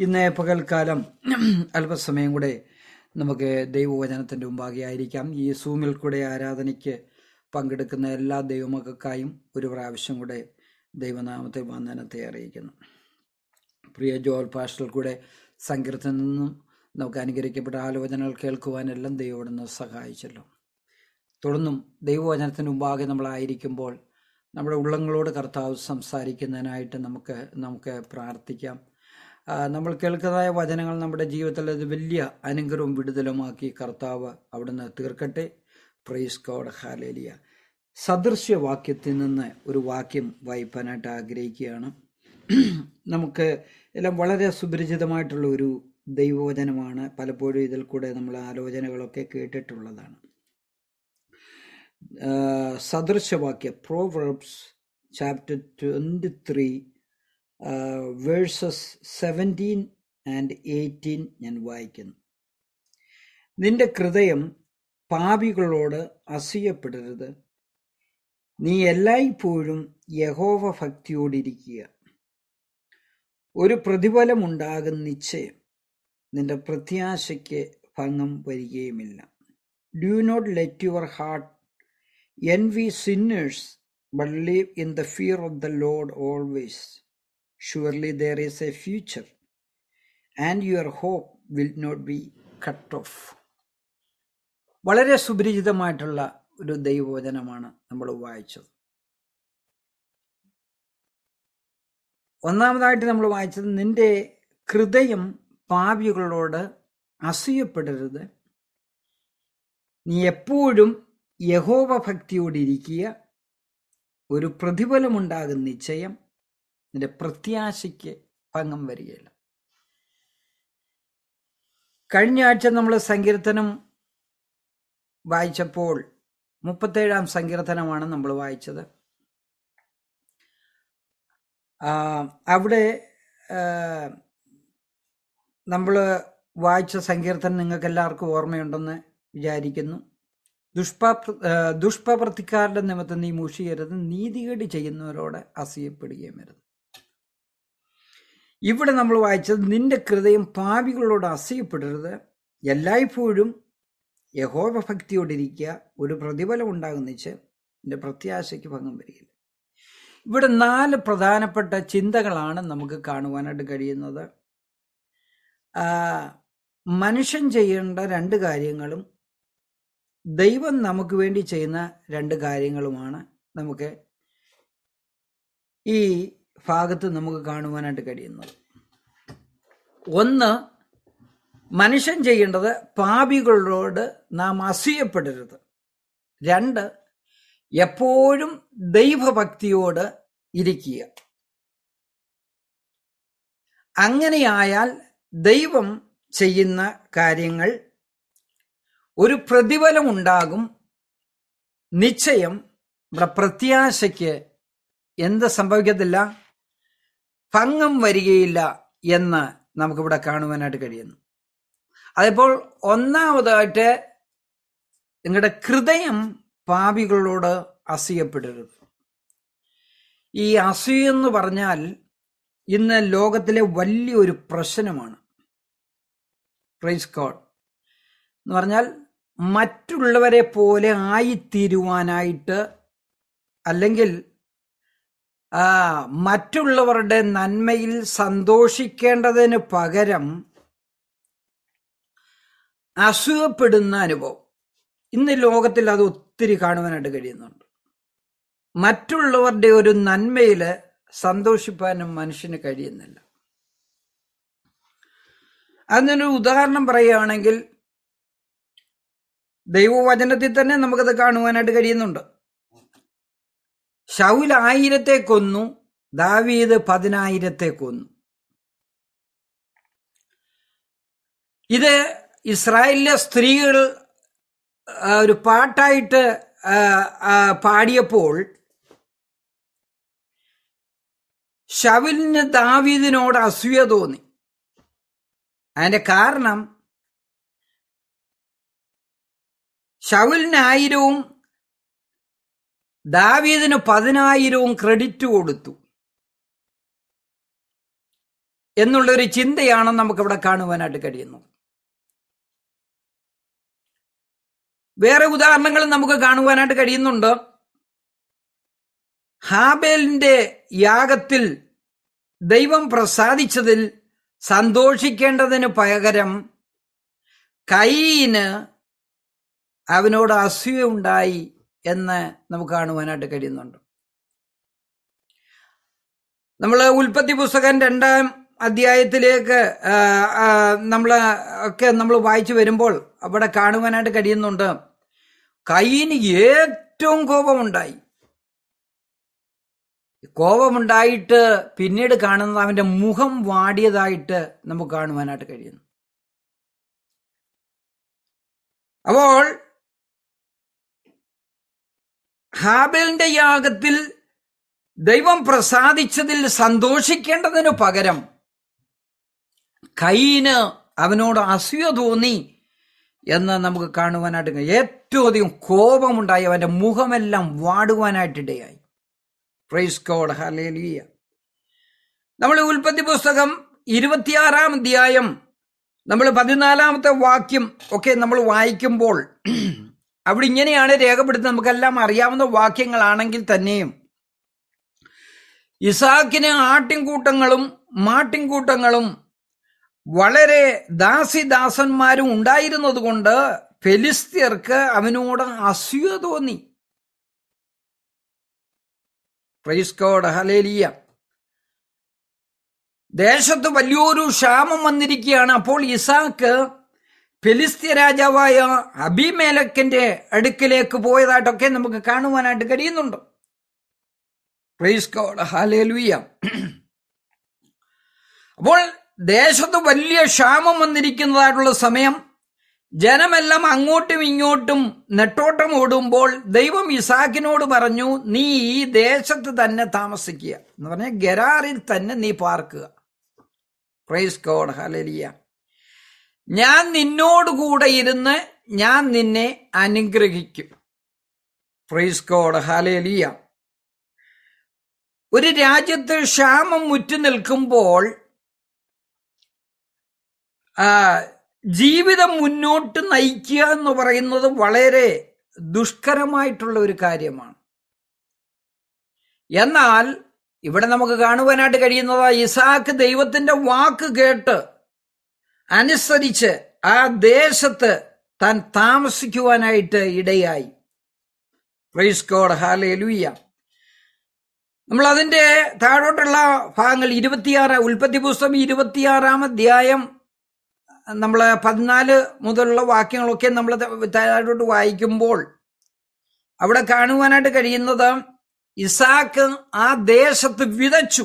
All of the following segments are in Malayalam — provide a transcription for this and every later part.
ഇന്ന് പകൽക്കാലം അല്പസമയം കൂടെ നമുക്ക് ദൈവവചനത്തിൻ്റെ മുമ്പാകെ ആയിരിക്കാം ഈ സൂമിൽ കൂടെ ആരാധനയ്ക്ക് പങ്കെടുക്കുന്ന എല്ലാ ദൈവമക്കൾക്കായും ഒരു പ്രാവശ്യം കൂടെ ദൈവനാമത്തെ വന്ദനത്തെ അറിയിക്കുന്നു പ്രിയ ജോൽ പാസ്റ്റൽ കൂടെ സങ്കീർത്തനിൽ നിന്നും നമുക്ക് അനുഗ്രഹിക്കപ്പെട്ട ആലോചനകൾ കേൾക്കുവാനെല്ലാം ദൈവം സഹായിച്ചല്ലോ തുടർന്നും ദൈവവചനത്തിന് മുമ്പാകെ നമ്മളായിരിക്കുമ്പോൾ നമ്മുടെ ഉള്ളങ്ങളോട് കർത്താവ് സംസാരിക്കുന്നതിനായിട്ട് നമുക്ക് നമുക്ക് പ്രാർത്ഥിക്കാം ആ, നമ്മൾ കേൾക്കുന്നതായ വചനങ്ങൾ നമ്മുടെ ജീവിതത്തിൽ അത് വലിയ അനുഗ്രഹവും വിടുതലുമാക്കി കർത്താവ് അവിടുന്ന് തീർക്കട്ടെ പ്രൈസ് കോഡ് ഹാലേലിയ സദൃശ്യവാക്യത്തിൽ നിന്ന് ഒരു വാക്യം വായിപ്പാനായിട്ട് ആഗ്രഹിക്കുകയാണ് നമുക്ക് എല്ലാം വളരെ സുപരിചിതമായിട്ടുള്ള ഒരു ദൈവവചനമാണ് പലപ്പോഴും ഇതിൽ കൂടെ നമ്മൾ ആലോചനകളൊക്കെ കേട്ടിട്ടുള്ളതാണ് ആഹ് സദൃശവാക്യ Proverbs chapter twenty three verses seventeen and eighteen ഞാൻ വായിക്കുന്നു നിന്റെ ഹൃദയം പാപികളോട് അസൂയപ്പെടരുത് നീ എല്ലായ്പ്പോഴും യഹോവ ഭക്തിയോടിരിക്കുക ഒരു പ്രതിഫലമുണ്ടാകും നിശ്ചയം നിന്റെ പ്രത്യാശയ്ക്ക് ഭംഗം വരികയുമില്ല do not let your heart envy sinners, but live in the fear of the Lord always. Surely there is a future, and your hope will not be cut off. വളരെ സുപരിചിതമായിട്ടുള്ള ഒരു ദൈവവചനമാണ് നമ്മൾ വായിച്ചത് ഒന്നാമതായിട്ട് നമ്മൾ വായിച്ചത് നിന്റെ ഹൃദയം പാപികളോട് അസൂയപ്പെടരുത് നീ എപ്പോഴും യഹോവ ഭക്തിയോടിരിക്കുക ഒരു പ്രതിഫലമുണ്ടാകും നിശ്ചയം നിന്റെ പ്രത്യാശയ്ക്ക് ഭംഗം വരികയില്ല കഴിഞ്ഞ ആഴ്ച നമ്മൾ സങ്കീർത്തനം വായിച്ചപ്പോൾ മുപ്പത്തേഴാം സങ്കീർത്തനമാണ് നമ്മൾ വായിച്ചത് ആ, അവിടെ നമ്മൾ വായിച്ച സങ്കീർത്തനം നിങ്ങൾക്ക് എല്ലാവർക്കും ഓർമ്മയുണ്ടെന്ന് വിചാരിക്കുന്നു ദുഷ്പ ദുഷ്പ്രവർത്തിക്കാരുടെ നിമിത്തം നീ മുഷിയരുത് നീതികേട് ചെയ്യുന്നവരോട് അസൂയപ്പെടുകയും വരുത് ഇവിടെ നമ്മൾ വായിച്ചത് നിന്റെ ഹൃദയം പാപികളോട് അസൂയപ്പെടരുത് എല്ലായ്പ്പോഴും യഹോവ ഭക്തിയോടിരിക്കുക ഒരു പ്രതിഫലം ഉണ്ടാകുന്നിച്ച് നിന്റെ പ്രത്യാശയ്ക്ക് ഭംഗം വരികയില്ല ഇവിടെ നാല് പ്രധാനപ്പെട്ട ചിന്തകളാണ് നമുക്ക് കാണുവാനായിട്ട് കഴിയുന്നത് ആ, മനുഷ്യൻ ചെയ്യേണ്ട രണ്ട് കാര്യങ്ങളും ദൈവം നമുക്ക് വേണ്ടി ചെയ്യുന്ന രണ്ട് കാര്യങ്ങളുമാണ് നമുക്ക് ഈ ഭാഗത്ത് നമുക്ക് കാണുവാനായിട്ട് കഴിയുന്നത് ഒന്ന് മനുഷ്യൻ ചെയ്യേണ്ടത് പാപികളോട് നാം അസൂയപ്പെടരുത് രണ്ട് എപ്പോഴും ദൈവഭക്തിയോട് ഇരിക്കുക അങ്ങനെയായാൽ ദൈവം ചെയ്യുന്ന കാര്യങ്ങൾ ഒരു പ്രതിഫലം ഉണ്ടാകും നിശ്ചയം ഇവിടെ പ്രത്യാശയ്ക്ക് എന്ത് സംഭവിക്കത്തില്ല ഭംഗം വരികയില്ല എന്ന് നമുക്കിവിടെ കാണുവാനായിട്ട് കഴിയുന്നു അതിപ്പോൾ ഒന്നാമതായിട്ട് നിങ്ങളുടെ ഹൃദയം പാപികളോട് അസൂയപ്പെടരുത് ഈ അസൂയ എന്ന് പറഞ്ഞാൽ ഇന്ന് ലോകത്തിലെ വലിയൊരു പ്രശ്നമാണ് പ്രൈസ് കോഡ് എന്ന് പറഞ്ഞാൽ മറ്റുള്ളവരെ പോലെ ആയിത്തീരുവാനായിട്ട് അല്ലെങ്കിൽ ആ മറ്റുള്ളവരുടെ നന്മയിൽ സന്തോഷിക്കേണ്ടതിന് പകരം അസൂയപ്പെടുന്ന അനുഭവം ഇന്ന് ലോകത്തിൽ അത് ഒത്തിരി കാണുവാനായിട്ട് കഴിയുന്നുണ്ട് മറ്റുള്ളവരുടെ ഒരു നന്മയിൽ സന്തോഷിപ്പാനും മനുഷ്യന് കഴിയുന്നില്ല അതിനൊരു ഉദാഹരണം പറയുകയാണെങ്കിൽ ദൈവവചനത്തിൽ തന്നെ നമുക്കത് കാണുവാനായിട്ട് കഴിയുന്നുണ്ട് ഷൗൽ ആയിരത്തെ കൊന്നു ദാവീദ് പതിനായിരത്തെ കൊന്നു ഇത് ഇസ്രായേലിലെ സ്ത്രീകൾ ആ, ഒരു പാട്ടായിട്ട് ആ, ആ, പാടിയപ്പോൾ ഷവിലിന് ദാവീദിനോട് അസൂയ തോന്നി അതിന്റെ കാരണം ഷൗലിന് ആയിരവും ദാവീദിന് പതിനായിരവും ക്രെഡിറ്റ് കൊടുത്തു എന്നുള്ളൊരു ചിന്തയാണ് നമുക്കിവിടെ കാണുവാനായിട്ട് കഴിയുന്നത് വേറെ ഉദാഹരണങ്ങൾ നമുക്ക് കാണുവാനായിട്ട് കഴിയുന്നുണ്ട് ഹാബേലിന്റെ യാഗത്തിൽ ദൈവം പ്രസാദിച്ചതിൽ സന്തോഷിക്കേണ്ടതിന് പകരം കൈയിന് അവനോട് അസൂയ ഉണ്ടായി എന്ന് നമുക്ക് കാണുവാനായിട്ട് കഴിയുന്നുണ്ട് നമ്മൾ ഉൽപ്പത്തി പുസ്തകം രണ്ടാം അധ്യായത്തിലേക്ക് നമ്മൾ ഒക്കെ നമ്മൾ വായിച്ചു വരുമ്പോൾ അവിടെ കാണുവാനായിട്ട് കഴിയുന്നുണ്ട് കയ്യിന് ഏറ്റവും കോപമുണ്ടായി കോപമുണ്ടായിട്ട് പിന്നീട് കാണുന്നത് അവന്റെ മുഖം വാടിയതായിട്ട് നമുക്ക് കാണുവാനായിട്ട് കഴിയുന്നു അപ്പോൾ ഹാബേലിന്റെ യാഗത്തിൽ ദൈവം പ്രസാദിച്ചതിൽ സന്തോഷിക്കേണ്ടതിനു പകരം കൈയിന് അവനോട് അസൂയ തോന്നി എന്ന് നമുക്ക് കാണുവാനായിട്ട് കഴിയും ഏറ്റവും അധികം കോപമുണ്ടായി അവന്റെ മുഖമെല്ലാം വാടുവാനായിട്ടിടയായി പ്രൈസ് കോഡ് ഹലേലിയ നമ്മൾ ഉൽപ്പത്തി പുസ്തകം ഇരുപത്തിയാറാം അധ്യായം നമ്മൾ പതിനാലാമത്തെ വാക്യം ഒക്കെ നമ്മൾ വായിക്കുമ്പോൾ അവിടെ ഇങ്ങനെയാണ് രേഖപ്പെടുത്തുന്നത് നമുക്കെല്ലാം അറിയാവുന്ന വാക്യങ്ങളാണെങ്കിൽ തന്നെയും ഇസാക്കിന് ആട്ടിൻകൂട്ടങ്ങളും മാട്ടിൻകൂട്ടങ്ങളും വളരെ ദാസിദാസന്മാരും ഉണ്ടായിരുന്നത് കൊണ്ട് ഫെലിസ്തീർക്ക് അവനോട് അസൂയ തോന്നി പ്രൈസ്കോഡ് ഹലേലിയ ദേശത്ത് വലിയൊരു ക്ഷാമം വന്നിരിക്കുകയാണ് അപ്പോൾ ഇസാക്ക് ഫിലിസ്തീയ രാജാവായ അബിമേലക്കിന്റെ അടുക്കിലേക്ക് പോയതായിട്ടൊക്കെ നമുക്ക് കാണുവാനായിട്ട് കഴിയുന്നുണ്ട് പ്രൈസ്കോഡ് ഹലേലുയ്യ അപ്പോൾ ദേശത്ത് വലിയ ക്ഷാമം വന്നിരിക്കുന്നതായിട്ടുള്ള സമയം ജനമെല്ലാം അങ്ങോട്ടും ഇങ്ങോട്ടും നെട്ടോട്ടം ഓടുമ്പോൾ ദൈവം ഇസാക്കിനോട് പറഞ്ഞു നീ ഈ ദേശത്ത് തന്നെ താമസിക്കുക എന്ന് പറഞ്ഞാൽ ഗരാറിൽ തന്നെ നീ പാർക്കുക പ്രൈസ് കോഡ് ഹലരിയ ഞാൻ നിന്നോടുകൂടെ ഇരുന്ന് ഞാൻ നിന്നെ അനുഗ്രഹിക്കും പ്രൈസ് കോഡ് ഹലേലിയ ഒരു രാജ്യത്ത് ക്ഷാമം മുറ്റു നിൽക്കുമ്പോൾ ജീവിതം മുന്നോട്ട് നയിക്കുക എന്ന് പറയുന്നത് വളരെ ദുഷ്കരമായിട്ടുള്ള ഒരു കാര്യമാണ് എന്നാൽ ഇവിടെ നമുക്ക് കാണുവാനായിട്ട് കഴിയുന്നത് ഇസാക്ക് ദൈവത്തിന്റെ വാക്ക് കേട്ട് അനുസരിച്ച് ആ ദേശത്ത് താൻ താമസിക്കുവാനായിട്ട് ഇടയായി പ്രൈസ് കോഡ് ഹാലേ ലൂയ്യ നമ്മൾ അതിന്റെ താഴോട്ടുള്ള ഭാഗങ്ങൾ ഇരുപത്തിയാറ് ഉൽപ്പത്തി പുസ്തകം ഇരുപത്തിയാറാം അധ്യായം നമ്മൾ പതിനാല് മുതലുള്ള വാക്യങ്ങളൊക്കെ നമ്മൾ താഴോട്ട് വായിക്കുമ്പോൾ അവിടെ കാണുവാനായിട്ട് കഴിയുന്നത് ഇസാക്ക് ആ ദേശത്ത് വിതച്ചു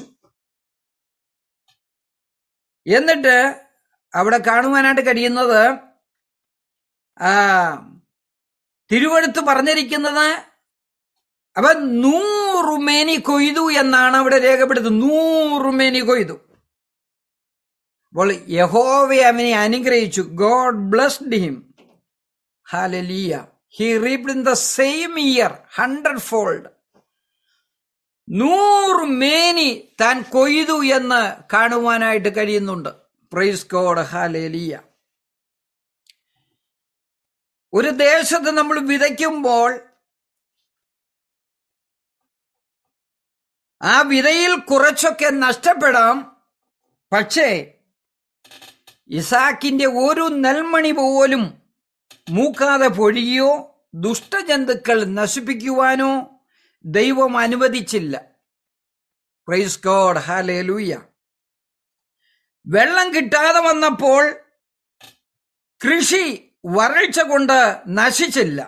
എന്നിട്ട് അവിടെ കാണുവാനായിട്ട് കഴിയുന്നത് ആ തിരുവഴുത്ത് പറഞ്ഞിരിക്കുന്നത് അവൻ നൂറുമേനി കൊയ്തു എന്നാണ് അവിടെ രേഖപ്പെടുത്തുന്നത് നൂറുമേനി കൊയ്തു അപ്പോൾ യഹോവയെ അവനെ അനുഗ്രഹിച്ചു God blessed him hallelujah he reaped in the same year hundred fold നൂറ് മേനി താൻ കൊയ്തു എന്ന് കാണുവാനായിട്ട് കഴിയുന്നുണ്ട് പ്രൈസ് ഗോഡ് ഹാലേലിയ ഒരു ദേശത്ത് നമ്മൾ വിതയ്ക്കുമ്പോൾ ആ വിതയിൽ കുറച്ചൊക്കെ നഷ്ടപ്പെടാം പക്ഷേ ഇസാക്കിന്റെ ഒരു നെൽമണി പോലും മൂക്കാതെ പൊഴിയോ ദുഷ്ടജന്തുക്കൾ നശിപ്പിക്കുവാനോ ദൈവം അനുവദിച്ചില്ല പ്രൈസ് ഗോഡ് ഹാലേലൂയ വെള്ളം കിട്ടാതെ വന്നപ്പോൾ കൃഷി വരൾച്ച കൊണ്ട് നശിച്ചില്ല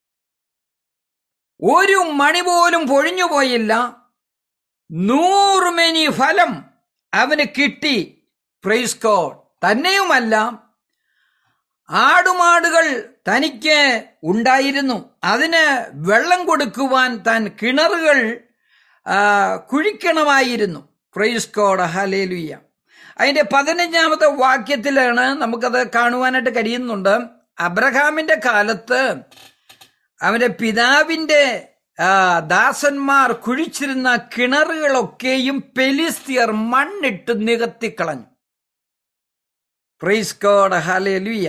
ഒരു മണി പോലും പൊഴിഞ്ഞുപോയില്ല നൂറുമെനി ഫലം അവന് കിട്ടി പ്രൈസ് ഗോഡ് തന്നെയുമല്ല ആടുമാടുകൾ തനിക്ക് ഉണ്ടായിരുന്നു അതിന് വെള്ളം കൊടുക്കുവാൻ താൻ കിണറുകൾ കുഴിക്കണമായിരുന്നു പ്രൈസ് കോഡ് ഹലേലുയ്യ അതിന്റെ പതിനഞ്ചാമത്തെ വാക്യത്തിലാണ് നമുക്കത് കാണുവാനായിട്ട് കഴിയുന്നുണ്ട് അബ്രഹാമിന്റെ കാലത്ത് അവന്റെ പിതാവിന്റെ ദാസന്മാർ കുഴിച്ചിരുന്ന കിണറുകളൊക്കെയും പെലിസ്തിയർ മണ്ണിട്ട് നികത്തിക്കളഞ്ഞു പ്രൈസ് ഗോഡ് ഹല്ലേലൂയ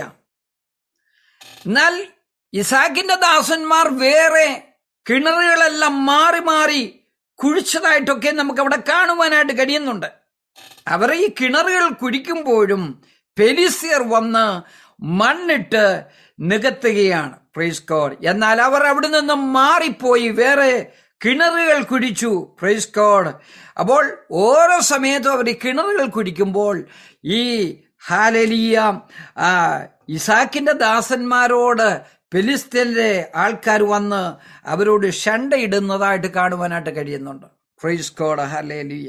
എന്നാൽ ഇസാക്കിന്റെ ദാസന്മാർ വേറെ കിണറുകളെല്ലാം മാറി മാറി കുഴിച്ചതായിട്ടൊക്കെ നമുക്ക് അവിടെ കാണുവാനായിട്ട് കഴിയുന്നുണ്ട് അവർ ഈ കിണറുകൾ കുഴിക്കുമ്പോഴും പെലിസിയർ വന്ന് മണ്ണിട്ട് നികത്തുകയാണ് പ്രൈസ് കോഡ് എന്നാൽ അവർ അവിടെ നിന്നും മാറിപ്പോയി വേറെ കിണറുകൾ കുഴിച്ചു പ്രൈസ് കോഡ് അപ്പോൾ ഓരോ സമയത്തും അവർ ഈ കിണറുകൾ കുഴിക്കുമ്പോൾ ഈ ഹാലലിയ ആ ഇസാക്കിന്റെ ദാസന്മാരോട് ഫിലിസ്തീനിലെ ആൾക്കാർ വന്ന് അവരോട് ഷണ്ടയിടുന്നതായിട്ട് കാണുവാനായിട്ട് കഴിയുന്നുണ്ട് ഫ്രൈസ് കോഡ് ഹാലേലിയ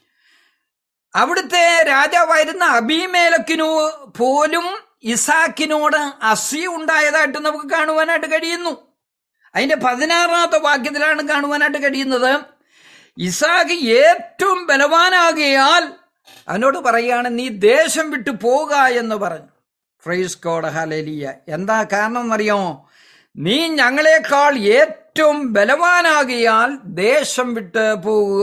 അവിടുത്തെ രാജാവായിരുന്ന അബിമേലക്കിനു പോലും ഇസാക്കിനോട് അസി ഉണ്ടായതായിട്ട് നമുക്ക് കാണുവാനായിട്ട് കഴിയുന്നു അതിന്റെ പതിനാറാമത്തെ വാക്യത്തിലാണ് കാണുവാനായിട്ട് കഴിയുന്നത് ഇസാഖ് ഏറ്റവും ബലവാനാകിയാൽ അവനോട് പറയുകയാണ് നീ ദേശം വിട്ടു പോക എന്ന് പറഞ്ഞു ഫ്രൈസ് കോഡ് ഹലേലിയ എന്താ കാരണം എന്നറിയാമോ നീ ഞങ്ങളെക്കാൾ ഏറ്റവും ബലവാനാകിയാൽ ദേശം വിട്ട് പോകുക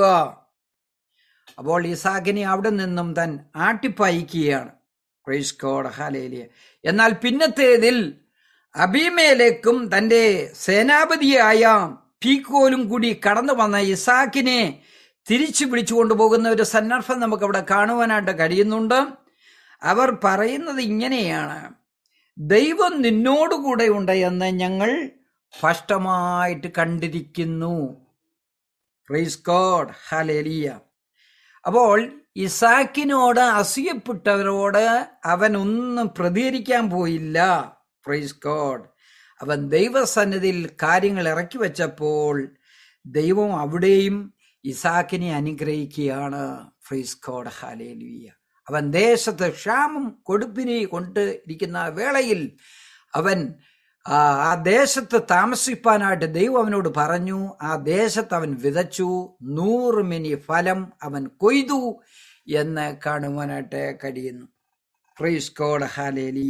അപ്പോൾ ഇസാഖിനെ അവിടെ നിന്നും താൻ ആട്ടിപ്പായിക്കുകയാണ് പ്രൈസ് കോഡ് ഹാലേലിയ എന്നാൽ പിന്നത്തേതിൽ അബിമേലേക്കും തന്റെ സേനാപതിയായ പീക്കോലും കൂടി കടന്നു വന്ന ഇസാക്കിനെ തിരിച്ചു പിടിച്ചു കൊണ്ടുപോകുന്ന ഒരു സന്ദർഭം നമുക്ക് അവിടെ കാണുവാനായിട്ട് കഴിയുന്നുണ്ട് അവർ പറയുന്നത് ഇങ്ങനെയാണ് ദൈവം നിന്നോടുകൂടെ ഉണ്ട് എന്ന് ഞങ്ങൾ സ്പഷ്ടമായിട്ട് കണ്ടിരിക്കുന്നു പ്രൈസ് ഗോഡ് ഹലേലിയ അപ്പോൾ ഇസാക്കിനോട് അസൂയപ്പെട്ടവരോട് അവൻ ഒന്നും പ്രതികരിക്കാൻ പോയില്ല പ്രൈസ് ഗോഡ് അവൻ ദൈവസന്നിധിയിൽ കാര്യങ്ങൾ ഇറക്കി വെച്ചപ്പോൾ ദൈവം അവിടെയും ഇസാക്കിനെ അനുഗ്രഹിക്കുകയാണ് ഫ്രൈസ് ഗോഡ് ഹാലേലിയ അവൻ ദേശത്ത് ക്ഷാമം കൊടുപ്പിനെ കൊണ്ട് ഇരിക്കുന്ന വേളയിൽ അവൻ ആ ആ ദേശത്ത് താമസിപ്പാനായിട്ട് ദൈവം അവനോട് പറഞ്ഞു ആ ദേശത്ത് അവൻ വിതച്ചു നൂറ് മിനി ഫലം അവൻ കൊയ്തു എന്ന് കാണുവാനായിട്ട് കഴിയുന്നു ഫ്രൈസ് ഗോഡ് ഹാലേലിയ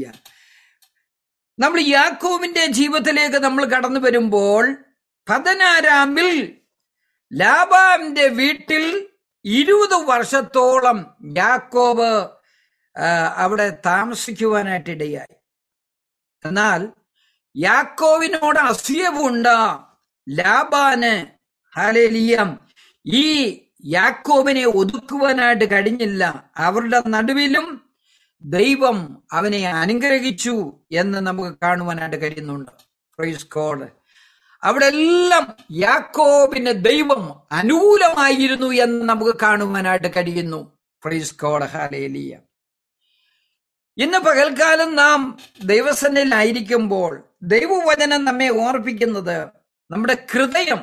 നമ്മൾ യാക്കോബിന്റെ ജീവിതത്തിലേക്ക് നമ്മൾ കടന്നു വരുമ്പോൾ പതിനാറാമിൽ ലാബാന്റെ വീട്ടിൽ ഇരുപത് വർഷത്തോളം യാക്കോബ് ആ, അവിടെ താമസിക്കുവാനായിട്ട് ഇടയായി എന്നാൽ യാക്കോവിനോട് അസൂയവുണ്ട ലാബാന് ഹാലേലിയം ഈ യാക്കോബിനെ ഒതുക്കുവാനായിട്ട് കഴിഞ്ഞില്ല അവരുടെ നടുവിലും ദൈവം അവനെ അനുഗ്രഹിച്ചു എന്ന് നമുക്ക് കാണുവാനായിട്ട് കഴിയുന്നുണ്ട് പ്രൈസ് കോഡ് അവിടെ എല്ലാം യാക്കോബിന് ദൈവം അനുകൂലമായിരുന്നു എന്ന് നമുക്ക് കാണുവാനായിട്ട് കഴിയുന്നു പ്രൈസ് കോഡ് ഹാലേലിയ ഇന്ന് പകൽക്കാലം നാം ദൈവസന്നിലായിരിക്കുമ്പോൾ ദൈവവചനം നമ്മെ ഓർപ്പിക്കുന്നത് നമ്മുടെ ഹൃദയം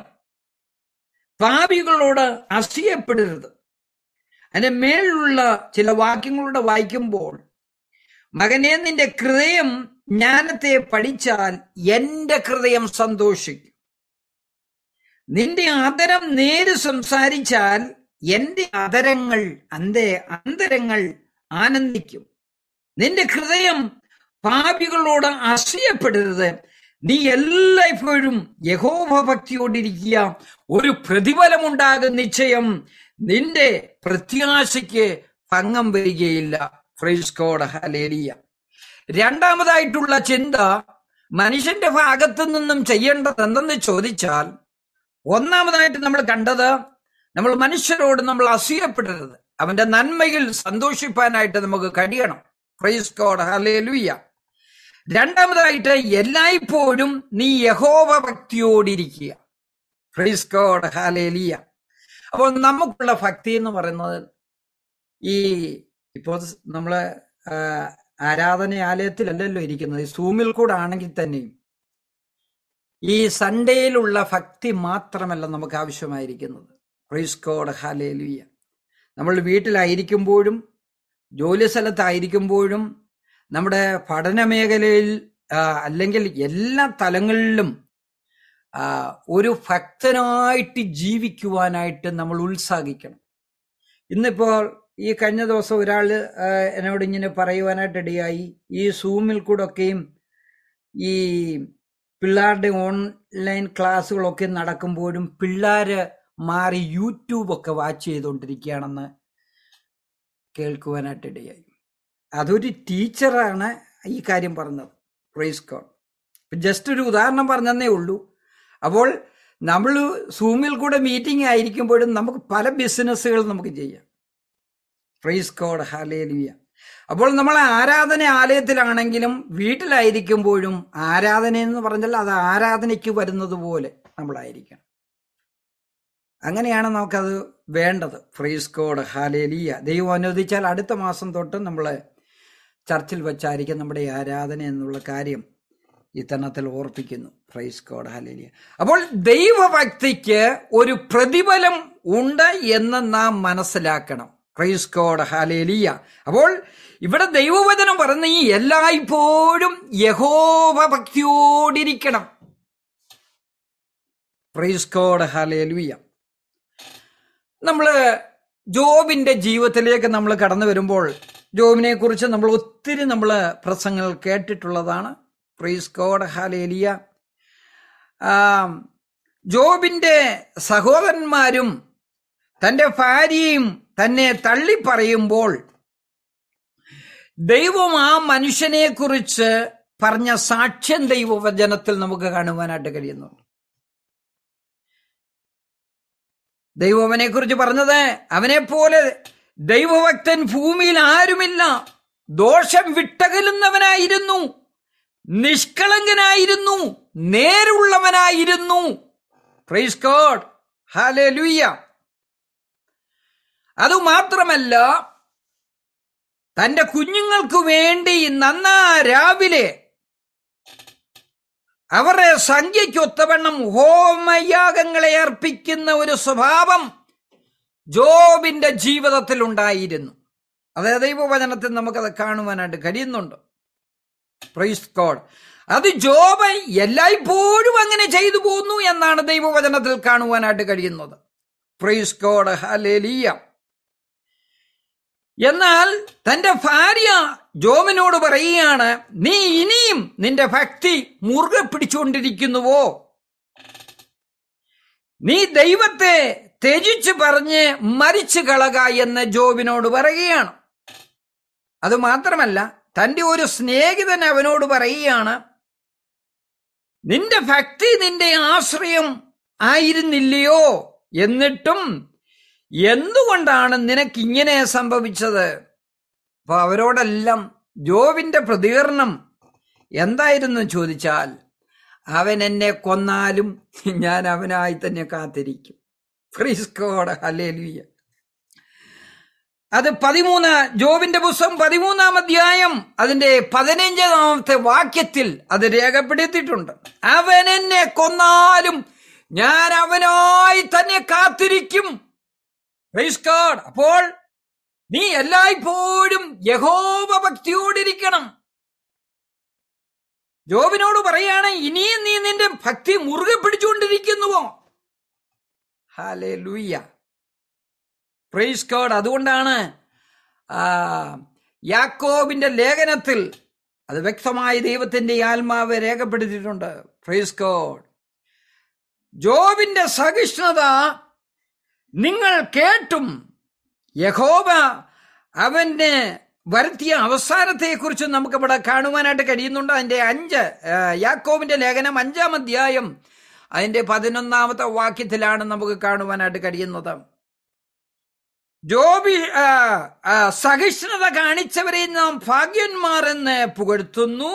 പാപികളോട് അസൂയപ്പെടരുത് അതിന്റെ മേലുള്ള ചില വാക്യങ്ങളൂടെ വായിക്കുമ്പോൾ മകനെ നിന്റെ ഹൃദയം ജ്ഞാനത്തെ പഠിച്ചാൽ എന്റെ ഹൃദയം സന്തോഷിക്കും നിന്റെ അതരം നേര് സംസാരിച്ചാൽ എന്റെ അതരങ്ങൾ അന്തേ അന്തരങ്ങൾ ആനന്ദിക്കും നിന്റെ ഹൃദയം പാപികളോട് അസൂയപ്പെടരുത് നീ എല്ലായ്പ്പോഴും യഹോഭ ഭക്തിയോടിരിക്കുക ഒരു പ്രതിഫലമുണ്ടാകും നിശ്ചയം നിന്റെ പ്രത്യാശയ്ക്ക് ഭംഗം വരികയില്ല ഫ്രൈസ് കോഡ് ഹലേലിയ രണ്ടാമതായിട്ടുള്ള ചിന്ത മനുഷ്യന്റെ ഭാഗത്തു നിന്നും ചെയ്യേണ്ടത് എന്തെന്ന് ചോദിച്ചാൽ ഒന്നാമതായിട്ട് നമ്മൾ കണ്ടത് നമ്മൾ മനുഷ്യരോട് നമ്മൾ അസൂയപ്പെടരുത് അവന്റെ നന്മയിൽ സന്തോഷിപ്പാനായിട്ട് നമുക്ക് കഴിയണം ഫ്രൈസ് കോഡ് ഹലേലുയ്യ രണ്ടാമതായിട്ട് എല്ലായ്പ്പോഴും നീ യഹോവ ഭക്തിയോടിരിക്കുക ഫ്രൈസ് കോഡ് ഹാലേലിയ അപ്പോൾ നമുക്കുള്ള ഭക്തി എന്ന് പറയുന്നത് ഈ ഇപ്പോൾ നമ്മള് ആ, ആരാധനാലയത്തിലല്ലല്ലോ ഇരിക്കുന്നത് ഈ സൂമിൽ കൂടെ ആണെങ്കിൽ തന്നെയും ഈ സൺഡേയിലുള്ള ഭക്തി മാത്രമല്ല നമുക്ക് ആവശ്യമായിരിക്കുന്നത് പ്രൈസ് കോഡ് ഹാലേലുയ്യ നമ്മൾ വീട്ടിലായിരിക്കുമ്പോഴും ജോലി സ്ഥലത്തായിരിക്കുമ്പോഴും നമ്മുടെ പഠന മേഖലയിൽ ആ, അല്ലെങ്കിൽ എല്ലാ തലങ്ങളിലും ആ, ഒരു ഭക്തനായിട്ട് ജീവിക്കുവാനായിട്ട് നമ്മൾ ഉത്സാഹിക്കണം ഇന്നിപ്പോൾ ഈ കഴിഞ്ഞ ദിവസം ഒരാൾ എന്നോട് ഇങ്ങനെ പറയുവാനായിട്ട് ഇടയായി ഈ സൂമിൽ കൂടെ ഒക്കെയും ഈ പിള്ളേരുടെ ഓൺലൈൻ ക്ലാസ്സുകളൊക്കെ നടക്കുമ്പോഴും പിള്ളേര് മാറി യൂട്യൂബ് ഒക്കെ വാച്ച് ചെയ്തുകൊണ്ടിരിക്കുകയാണെന്ന് കേൾക്കുവാനായിട്ട് ഇടയായി അതൊരു ടീച്ചറാണ് ഈ കാര്യം പറഞ്ഞത് പ്രൈസ് കോഡ് ജസ്റ്റ് ഒരു ഉദാഹരണം പറഞ്ഞതേ ഉള്ളൂ അപ്പോൾ നമ്മൾ സൂമിൽ കൂടെ മീറ്റിംഗ് ആയിരിക്കുമ്പോഴും നമുക്ക് പല ബിസിനസ്സുകൾ നമുക്ക് ചെയ്യാം പ്രൈസ് കോഡ് ഹാലേലിയ അപ്പോൾ നമ്മൾ ആരാധന ആലയത്തിലാണെങ്കിലും വീട്ടിലായിരിക്കുമ്പോഴും ആരാധന എന്ന് പറഞ്ഞാൽ അത് ആരാധനയ്ക്ക് വരുന്നത് പോലെ നമ്മളായിരിക്കണം അങ്ങനെയാണ് നമുക്കത് വേണ്ടത് ഫ്രീസ് കോഡ് ഹാലേലിയ ദൈവം അനുവദിച്ചാൽ അടുത്ത മാസം തൊട്ട് നമ്മൾ ചർച്ചിൽ വെച്ചായിരിക്കും നമ്മുടെ ഈ ആരാധന എന്നുള്ള കാര്യം ഇത്തരണത്തിൽ ഓർപ്പിക്കുന്നു ഫ്രൈസ് കോഡ് ഹാലേലിയ അപ്പോൾ ദൈവഭക്തിക്ക് ഒരു പ്രതിഫലം ഉണ്ട് എന്ന് നാം മനസ്സിലാക്കണം പ്രൈസ് കോഡ് ഹാലേലിയ അപ്പോൾ ഇവിടെ ദൈവവചനം പറഞ്ഞ ഈ എല്ലായ്പ്പോഴും യഹോവ ഭക്തിയോടിരിക്കണം പ്രൈസ് കോഡ് ഹാലേലുയ നമ്മൾ ജോബിന്റെ ജീവിതത്തിലേക്ക് നമ്മൾ കടന്നു വരുമ്പോൾ ജോബിനെ കുറിച്ച് നമ്മൾ ഒത്തിരി നമ്മൾ പ്രസംഗങ്ങൾ കേട്ടിട്ടുള്ളതാണ് പ്രൈസ് കോഡ് ഹാലേലിയ ജോബിന്റെ സഹോദരന്മാരും തന്റെ ഭാര്യയും തന്നെ തള്ളിപ്പറയുമ്പോൾ ദൈവം ആ മനുഷ്യനെ കുറിച്ച് പറഞ്ഞ സാക്ഷ്യം ദൈവവചനത്തിൽ നമുക്ക് കാണുവാനായിട്ട് കഴിയുന്നുണ്ട് ദൈവം അവനെ കുറിച്ച് പറഞ്ഞത് അവനെ പോലെ ദൈവഭക്തൻ ഭൂമിയിൽ ആരുമില്ല ദോഷം വിട്ടകലുന്നവനായിരുന്നു നിഷ്കളങ്കനായിരുന്നു നേരുള്ളവനായിരുന്നു പ്രൈസ് ഗോഡ് ഹാലൂയ്യ അതുമാത്രമല്ല തന്റെ കുഞ്ഞുങ്ങൾക്ക് വേണ്ടി നന്നാ രാവിലെ അവരുടെ സംഖ്യയ്ക്കൊത്തവണ്ണം ഹോമയാഗങ്ങളെ അർപ്പിക്കുന്ന ഒരു സ്വഭാവം ജോബിന്റെ ജീവിതത്തിൽ ഉണ്ടായിരുന്നു അതേ ദൈവവചനത്തിൽ നമുക്കത് കാണുവാനായിട്ട് കഴിയുന്നുണ്ട് പ്രൈസ് കോഡ് അത് ജോബ് എല്ലായ്പ്പോഴും അങ്ങനെ ചെയ്തു പോകുന്നു എന്നാണ് ദൈവവചനത്തിൽ കാണുവാനായിട്ട് കഴിയുന്നത് പ്രൈസ് കോഡ് ഹലേലിയ എന്നാൽ തന്റെ ഭാര്യ ജോബിനോട് പറയുകയാണ് നീ ഇനിയും നിന്റെ ഭക്തി മുറുകെ പിടിച്ചുകൊണ്ടിരിക്കുന്നുവോ നീ ദൈവത്തെ ത്യജിച്ച് പറഞ്ഞ് മരിച്ചു കളക എന്ന് ജോബിനോട് പറയുകയാണ് അത് മാത്രമല്ല തന്റെ ഒരു സ്നേഹിതൻ അവനോട് പറയുകയാണ് നിന്റെ ഭക്തി നിന്റെ ആശ്രയം ആയിരുന്നില്ലയോ എന്നിട്ടും എന്തുകൊണ്ടാണ് നിനക്ക് ഇങ്ങനെ സംഭവിച്ചത് അപ്പൊ അവരോടെല്ലാം ജോബിന്റെ പ്രതികരണം എന്തായിരുന്നു ചോദിച്ചാൽ അവൻ എന്നെ കൊന്നാലും ഞാൻ അവനായി തന്നെ കാത്തിരിക്കും ഫ്രീസ്കോട് ഹലേലുയ്യ അത് പതിമൂന്ന് ജോബിന്റെ പുസ്തകം പതിമൂന്നാം അധ്യായം അതിന്റെ പതിനഞ്ചാമത്തെ വാക്യത്തിൽ അത് രേഖപ്പെടുത്തിയിട്ടുണ്ട് അവൻ എന്നെ കൊന്നാലും ഞാൻ അവനായി തന്നെ കാത്തിരിക്കും ഗോഡ് അപ്പോൾ നീ എല്ലായ്പ്പോഴും യഹോവ ഭക്തിയോടിരിക്കണം ജോബിനോട് പറയാണ് ഇനിയും നീ നിന്റെ ഭക്തി മുറുകെ പിടിച്ചുകൊണ്ടിരിക്കുന്നുവോ ഹാലേ ലൂയ്യ പ്രൈസ് ഗോഡ് അതുകൊണ്ടാണ് യാക്കോബിന്റെ ലേഖനത്തിൽ അത് വ്യക്തമായി ദൈവത്തിന്റെ ആത്മാവ് രേഖപ്പെടുത്തിയിട്ടുണ്ട് പ്രൈസ് ഗോഡ് ജോബിന്റെ സഹിഷ്ണുത നിങ്ങൾ കേട്ടും യഹോബ അവന് വരുത്തിയ അവസാനത്തെക്കുറിച്ച് നമുക്ക് ഇവിടെ കാണുവാനായിട്ട് കഴിയുന്നുണ്ട് അതിന്റെ അഞ്ച് യാക്കോബിന്റെ ലേഖനം അഞ്ചാം അധ്യായം അതിന്റെ പതിനൊന്നാമത്തെ വാക്യത്തിലാണ് നമുക്ക് കാണുവാനായിട്ട് കഴിയുന്നത് ജോബി സഹിഷ്ണുത കാണിച്ചവരെ നാം ഭാഗ്യന്മാർ എന്ന് പുകഴ്ത്തുന്നു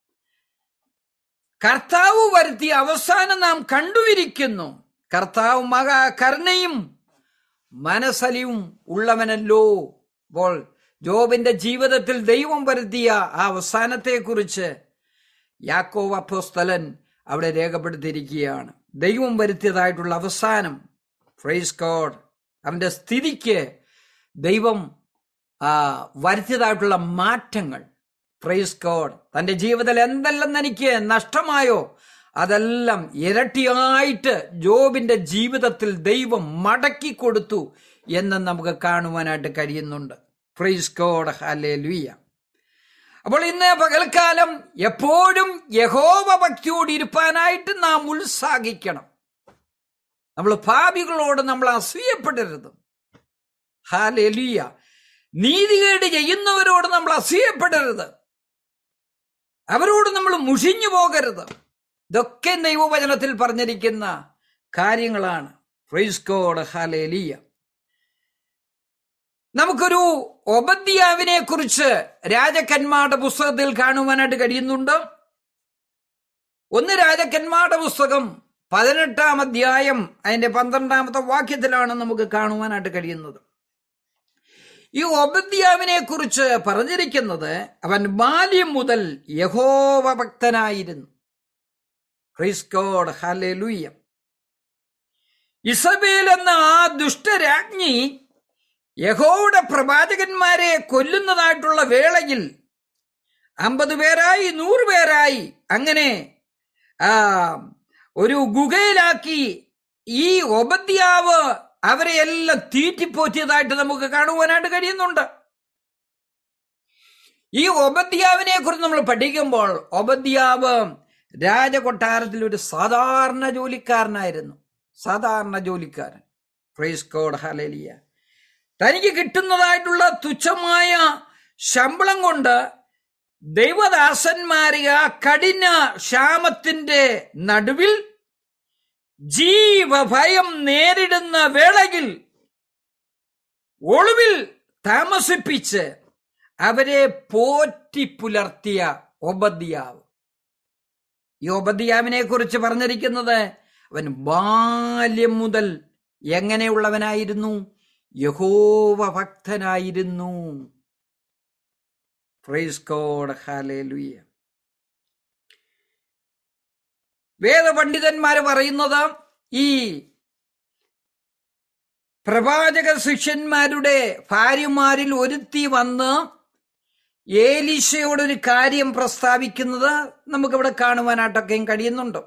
കർത്താവ് വരുത്തിയ അവസാനം നാം കണ്ടുവിരിക്കുന്നു കർത്താവ് മക കരുണയും മനസ്സലിയും ഉള്ളവനല്ലോ അപ്പോൾ ജോബിന്റെ ജീവിതത്തിൽ ദൈവം വരുത്തിയ ആ അവസാനത്തെക്കുറിച്ച് യാക്കോവ് അപ്പോസ്തലൻ അവിടെ രേഖപ്പെടുത്തിയിരിക്കുകയാണ് ദൈവം വരുത്തിയതായിട്ടുള്ള അവസാനം ഫ്രൈസ് കോഡ് അവന്റെ സ്ഥിതിക്ക് ദൈവം വരുത്തിയതായിട്ടുള്ള മാറ്റങ്ങൾ ഫ്രൈസ് കോഡ് തന്റെ ജീവിതത്തിൽ എന്തെല്ലാം എനിക്ക് നഷ്ടമായോ അതെല്ലാം ഇരട്ടിയായിട്ട് ജോബിന്റെ ജീവിതത്തിൽ ദൈവം മടക്കി കൊടുത്തു എന്ന് നമുക്ക് കാണുവാനായിട്ട് കഴിയുന്നുണ്ട് ഫ്രൈസ് കോഡ് ഹലേ ലുയ്യ അപ്പോൾ ഇന്ന് പകൽക്കാലം എപ്പോഴും യഹോവ ഭക്തിയോട് ഇരുപ്പാനായിട്ട് നാം ഉത്സാഹിക്കണം നമ്മൾ ഭാവികളോട് നമ്മൾ അസൂയപ്പെടരുത് ഹാലെലിയ നീതികേട് ചെയ്യുന്നവരോട് നമ്മൾ അസൂയപ്പെടരുത് അവരോട് നമ്മൾ മുഷിഞ്ഞു പോകരുത് ഇതൊക്കെ ദൈവവചനത്തിൽ പറഞ്ഞിരിക്കുന്ന കാര്യങ്ങളാണ് ഫ്രൈസ്കോഡ് ഹാലേലിയ നമുക്കൊരു ഒബദ്യാവിനെ കുറിച്ച് രാജക്കന്മാരുടെ പുസ്തകത്തിൽ കാണുവാനായിട്ട് കഴിയുന്നുണ്ട് ഒന്ന് രാജക്കന്മാരുടെ പുസ്തകം പതിനെട്ടാം അധ്യായം അതിന്റെ പന്ത്രണ്ടാമത്തെ വാക്യത്തിലാണ് നമുക്ക് കാണുവാനായിട്ട് കഴിയുന്നത് ഈ ഒബദ്യാവിനെ കുറിച്ച് പറഞ്ഞിരിക്കുന്നത് അവൻ ബാല്യം മുതൽ യഹോവ ഭക്തനായിരുന്നു ക്രൈസ്കോഡ് ഹലലുയ്യ ഇസബേൽ എന്ന ആ ദുഷ്ടരാജ്ഞി യഹോയുടെ പ്രവാചകന്മാരെ കൊല്ലുന്നതായിട്ടുള്ള വേളയിൽ അമ്പത് പേരായി നൂറ് പേരായി അങ്ങനെ ആ ഒരു ഗുഹയിലാക്കി ഈ ഒബദ്യാവ് അവരെ എല്ലാം തീറ്റിപ്പോറ്റിയതായിട്ട് നമുക്ക് കാണുവാനായിട്ട് കഴിയുന്നുണ്ട് ഈ ഒബദ്യാവിനെ കുറിച്ച് നമ്മൾ പഠിക്കുമ്പോൾ ഒബദ്യാവ് രാജകൊട്ടാരത്തിൽ ഒരു സാധാരണ ജോലിക്കാരനായിരുന്നു സാധാരണ ജോലിക്കാരൻ പ്രൈസ് കോഡ് ഹലേലിയ തനിക്ക് കിട്ടുന്നതായിട്ടുള്ള തുച്ഛമായ ശമ്പളം കൊണ്ട് ദൈവദാസന്മാരെ ആ കഠിന ക്ഷാമത്തിന്റെ നടുവിൽ ജീവഭയം നേരിടുന്ന വേളയിൽ ഒളിവിൽ താമസിപ്പിച്ച് അവരെ പോറ്റി പുലർത്തിയ ഒബദ്യാവ് ഈ ഒബദ്യാവിനെ കുറിച്ച് പറഞ്ഞിരിക്കുന്നത് അവൻ ബാല്യം മുതൽ എങ്ങനെയുള്ളവനായിരുന്നു യഹോവ ഭക്തനായിരുന്നു പ്രൈസ് കോഡ് ഹാലേലുയ്യ വേദപണ്ഡിതന്മാര് പറയുന്നത് ഈ പ്രവാചക ശിഷ്യന്മാരുടെ ഭാര്യമാരിൽ ഒരുത്തി വന്ന് ഏലീശയോടൊരു കാര്യം പ്രസ്താവിക്കുന്നത് നമുക്കിവിടെ കാണുവാനായിട്ടൊക്കെയും കഴിയുന്നുണ്ട്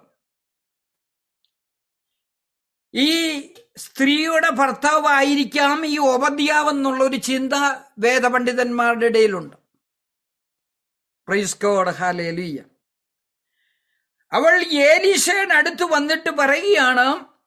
ഈ സ്ത്രീയുടെ ഭർത്താവായിരിക്കാം ഈ ഉപദ്യാവെന്നുള്ള ഒരു ചിന്ത വേദപണ്ഡിതന്മാരുടെ ഇടയിലുണ്ട് പ്രൈസ്കോഡ് ഹാലേലുയ്യ അവൾ ഏലീശയുടെ അടുത്ത് വന്നിട്ട് പറയുകയാണ്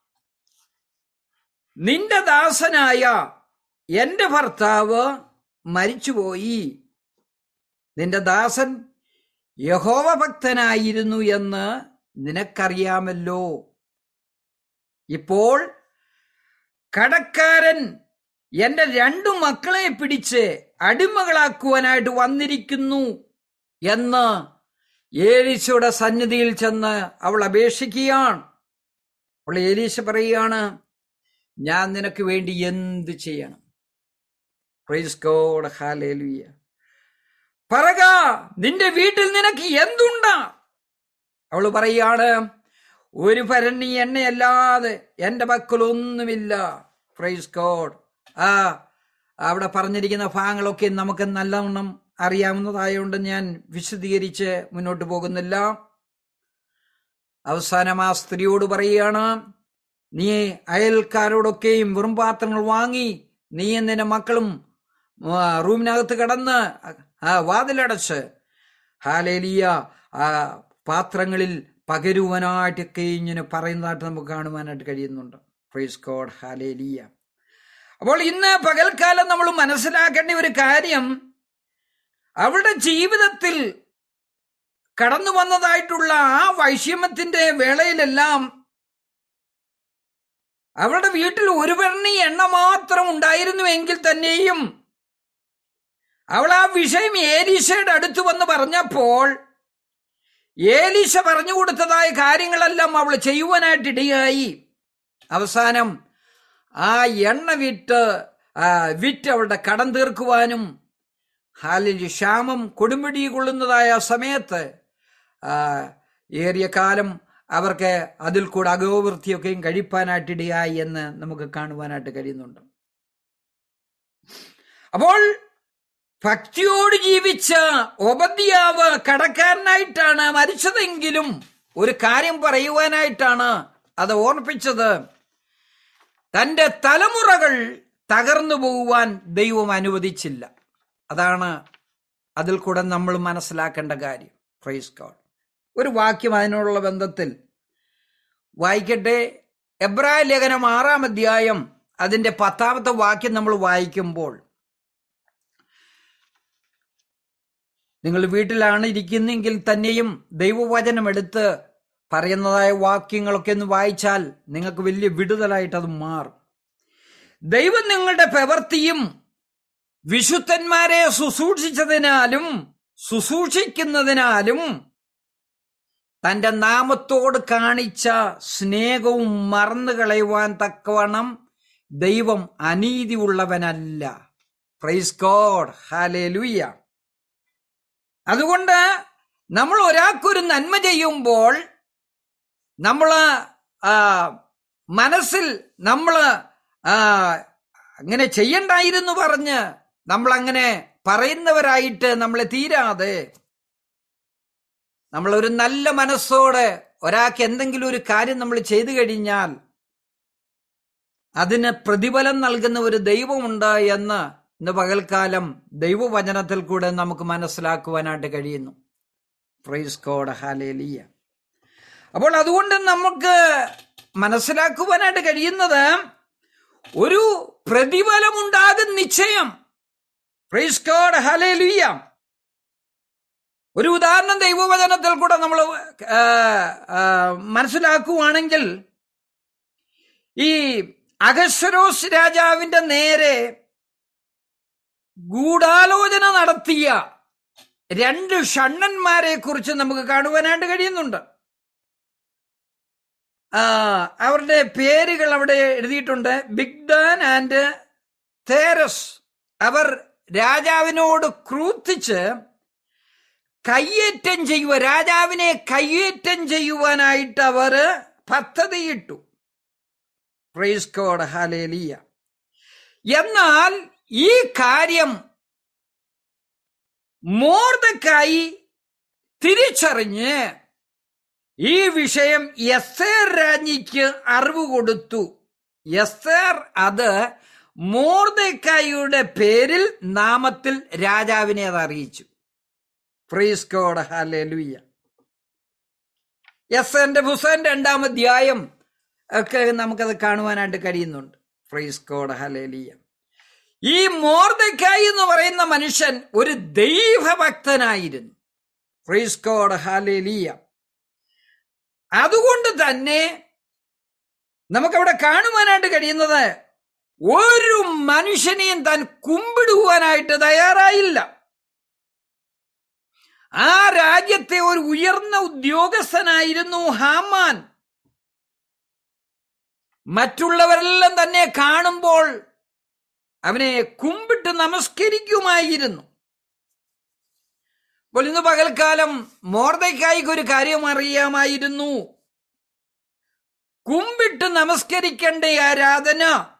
നിന്റെ ദാസനായ എന്റെ ഭർത്താവ് മരിച്ചുപോയി നിന്റെ ദാസൻ യഹോവ ഭക്തനായിരുന്നു എന്ന് നിനക്കറിയാമല്ലോ ഇപ്പോൾ കടക്കാരൻ എന്റെ രണ്ടു മക്കളെ പിടിച്ച് അടിമകളാക്കുവാനായിട്ട് വന്നിരിക്കുന്നു എന്ന് ഏലീശയുടെ സന്നിധിയിൽ ചെന്ന് അവൾ അപേക്ഷിക്കുകയാണ് അവൾ ഏലീശ പറയുകയാണ് ഞാൻ നിനക്ക് വേണ്ടി എന്ത് ചെയ്യണം പ്രൈസ് ഗോഡ് ഹാലേലുയ പറക നിന്റെ വീട്ടിൽ നിനക്ക് എന്തുണ്ടാ അവൾ പറയാണ് ഒരു ഭരണി എണ്ണയല്ലാതെ എന്റെ മക്കളൊന്നുമില്ല പ്രൈസ് ഗോഡ് ആ അവിടെ പറഞ്ഞിരിക്കുന്ന ഭാഗങ്ങളൊക്കെ നമുക്ക് നല്ലവണ്ണം അറിയാവുന്നതായതുകൊണ്ട് ഞാൻ വിശദീകരിച്ച് മുന്നോട്ട് പോകുന്നില്ല അവസാനം ആ സ്ത്രീയോട് പറയുകയാണ് നീ അയൽക്കാരോടൊക്കെയും വെറും പാത്രങ്ങൾ വാങ്ങി നീയും നിന്റെ മക്കളും ആ, റൂമിനകത്ത് കിടന്ന് ആ വാതിലടച്ച് ഹാലേലിയ ആ പാത്രങ്ങളിൽ പകരുവാനായിട്ടൊക്കെ ഇങ്ങനെ പറയുന്നതായിട്ട് നമുക്ക് കാണുവാനായിട്ട് കഴിയുന്നുണ്ട് പ്രൈസ് ഗോഡ് ഹാലേലിയ അപ്പോൾ ഇന്ന് പകൽക്കാലം നമ്മൾ മനസ്സിലാക്കേണ്ട ഒരു കാര്യം അവളുടെ ജീവിതത്തിൽ കടന്നു വന്നതായിട്ടുള്ള ആ വൈഷമ്യത്തിന്റെ വേളയിലെല്ലാം അവളുടെ വീട്ടിൽ ഒരു പെണ്ണി എണ്ണ മാത്രം ഉണ്ടായിരുന്നുവെങ്കിൽ തന്നെയും അവൾ ആ വിഷയം ഏലീശയുടെ അടുത്ത് വന്ന് പറഞ്ഞപ്പോൾ ഏലീശ പറഞ്ഞു കൊടുത്തതായ കാര്യങ്ങളെല്ലാം അവൾ ചെയ്യുവാനായിട്ട് ഇടയായി അവസാനം ആ എണ്ണ വിറ്റ് ആ, വിറ്റ് അവളുടെ കടം തീർക്കുവാനും ഹാലിൽ ക്ഷാമം കൊടുമ്പിടി കൊള്ളുന്നതായ സമയത്ത് ആ, ഏറിയ കാലം അവർക്ക് അതിൽ കൂടെ അഗോവൃത്തിയൊക്കെയും കഴിപ്പാനായിട്ടിടയായി എന്ന് നമുക്ക് കാണുവാനായിട്ട് കഴിയുന്നുണ്ട് അപ്പോൾ ഭക്തിയോട് ജീവിച്ച ഒബദ്യാവ് കടക്കാരനായിട്ടാണ് മരിച്ചതെങ്കിലും ഒരു കാര്യം പറയുവാനായിട്ടാണ് അത് ഓർപ്പിച്ചത് തന്റെ തലമുറകൾ തകർന്നു പോകുവാൻ ദൈവം അനുവദിച്ചില്ല അതാണ് അതിൽ കൂടെ നമ്മൾ മനസ്സിലാക്കേണ്ട കാര്യം പ്രൈസ് ഗോഡ് ഒരു വാക്യം അതിനോടുള്ള ബന്ധത്തിൽ വായിക്കട്ടെ എബ്രായ ലേഖനം ആറാം അധ്യായം അതിന്റെ പത്താമത്തെ വാക്യം നമ്മൾ വായിക്കുമ്പോൾ നിങ്ങൾ വീട്ടിലാണ് ഇരിക്കുന്നെങ്കിൽ തന്നെയും ദൈവവചനം എടുത്ത് പറയുന്നതായ വാക്യങ്ങളൊക്കെ ഒന്ന് വായിച്ചാൽ നിങ്ങൾക്ക് വലിയ വിടുതലായിട്ട് അത് മാറും ദൈവം നിങ്ങളുടെ പ്രവൃത്തിയും വിശുദ്ധന്മാരെ ശുശ്രൂഷിച്ചതിനാലും ശുശ്രൂഷിക്കുന്നതിനാലും തന്റെ നാമത്തോട് കാണിച്ച സ്നേഹവും മറന്നു കളയുവാൻ തക്കവണ്ണം ദൈവം അനീതി ഉള്ളവനല്ല പ്രൈസ് ഗോഡ് ഹാലേലുയ്യ അതുകൊണ്ട് നമ്മൾ ഒരാൾക്കൊരു നന്മ ചെയ്യുമ്പോൾ നമ്മൾ മനസ്സിൽ നമ്മൾ അങ്ങനെ ചെയ്യണ്ടായിരുന്നു പറഞ്ഞ് നമ്മൾ അങ്ങനെ പറയുന്നവരായിട്ട് നമ്മളെ തീരാതെ നമ്മൾ ഒരു നല്ല മനസ്സോടെ ഒരാൾക്ക് എന്തെങ്കിലും ഒരു കാര്യം നമ്മൾ ചെയ്തു കഴിഞ്ഞാൽ അതിന് പ്രതിഫലം നൽകുന്ന ഒരു ദൈവമുണ്ട് എന്ന് ഇന്ന് പകൽക്കാലം ദൈവവചനത്തിൽ കൂടെ നമുക്ക് മനസ്സിലാക്കുവാനായിട്ട് കഴിയുന്നു പ്രൈസ് കോഡ് ഹാലേലിയ അപ്പോൾ അതുകൊണ്ട് നമുക്ക് മനസ്സിലാക്കുവാനായിട്ട് കഴിയുന്നത് ഒരു പ്രതിഫലമുണ്ടാകും നിശ്ചയം പ്രൈസ് കോഡ് ഹാലേലിയ ഒരു ഉദാഹരണം ദൈവവചനത്തിൽ കൂടെ നമ്മൾ മനസ്സിലാക്കുവാണെങ്കിൽ ഈ അഗസ്വരോസ് രാജാവിന്റെ നേരെ ഗൂഢാലോചന നടത്തിയ രണ്ട് ഷണ്ണന്മാരെ കുറിച്ച് നമുക്ക് കാണുവാനായിട്ട് കഴിയുന്നുണ്ട് അവരുടെ പേരുകൾ അവിടെ എഴുതിയിട്ടുണ്ട് ബിഗ്ഡാൻ ആൻഡ് തേരസ് അവർ രാജാവിനോട് ക്രൂത്തിച്ച് കയ്യേറ്റം ചെയ്യുക രാജാവിനെ കയ്യേറ്റം ചെയ്യുവാനായിട്ട് അവർ പദ്ധതിയിട്ടു പ്രൈസ് കോഡ് ഹാലേലിയ എന്നാൽ ഈ കാര്യം മോർദക്കായി തിരിച്ചറിഞ്ഞ് ഈ വിഷയം എസ്സേർ രാജ്ഞിക്ക് അറിവ് കൊടുത്തു എസ്സേർ അത് മോർദക്കായിയുടെ പേരിൽ നാമത്തിൽ രാജാവിനെ അത് അറിയിച്ചു ഫ്രീസ് കോഡ് ഹാലേലുയ്യ എസ്സറിന്റെ പുസ്തകം രണ്ടാം അധ്യായം ഒക്കെ നമുക്കത് കാണുവാനായിട്ട് കഴിയുന്നുണ്ട് ഫ്രീസ് കോഡ് ഹലേലിയ ഈ മോർദക്കായി എന്ന് പറയുന്ന മനുഷ്യൻ ഒരു ദൈവഭക്തനായിരുന്നു ഫ്രീസ് കോഡ് ഹാലേലിയ അതുകൊണ്ട് തന്നെ നമുക്കവിടെ കാണുവാനായിട്ട് കഴിയുന്നത് ഒരു മനുഷ്യനെയും താൻ കുമ്പിടുവാനായിട്ട് തയ്യാറായില്ല ആ രാജ്യത്തെ ഒരു ഉയർന്ന ഉദ്യോഗസ്ഥനായിരുന്നു ഹാമാൻ മറ്റുള്ളവരെല്ലാം തന്നെ കാണുമ്പോൾ അവനെ കുമ്പിട്ട് നമസ്കരിക്കുമായിരുന്നു അപ്പോൾ ഇന്ന് പകൽക്കാലം മോർദയ്ക്കായിക്ക് ഒരു കാര്യം അറിയാമായിരുന്നു കുമ്പിട്ട് നമസ്കരിക്കേണ്ട ആരാധന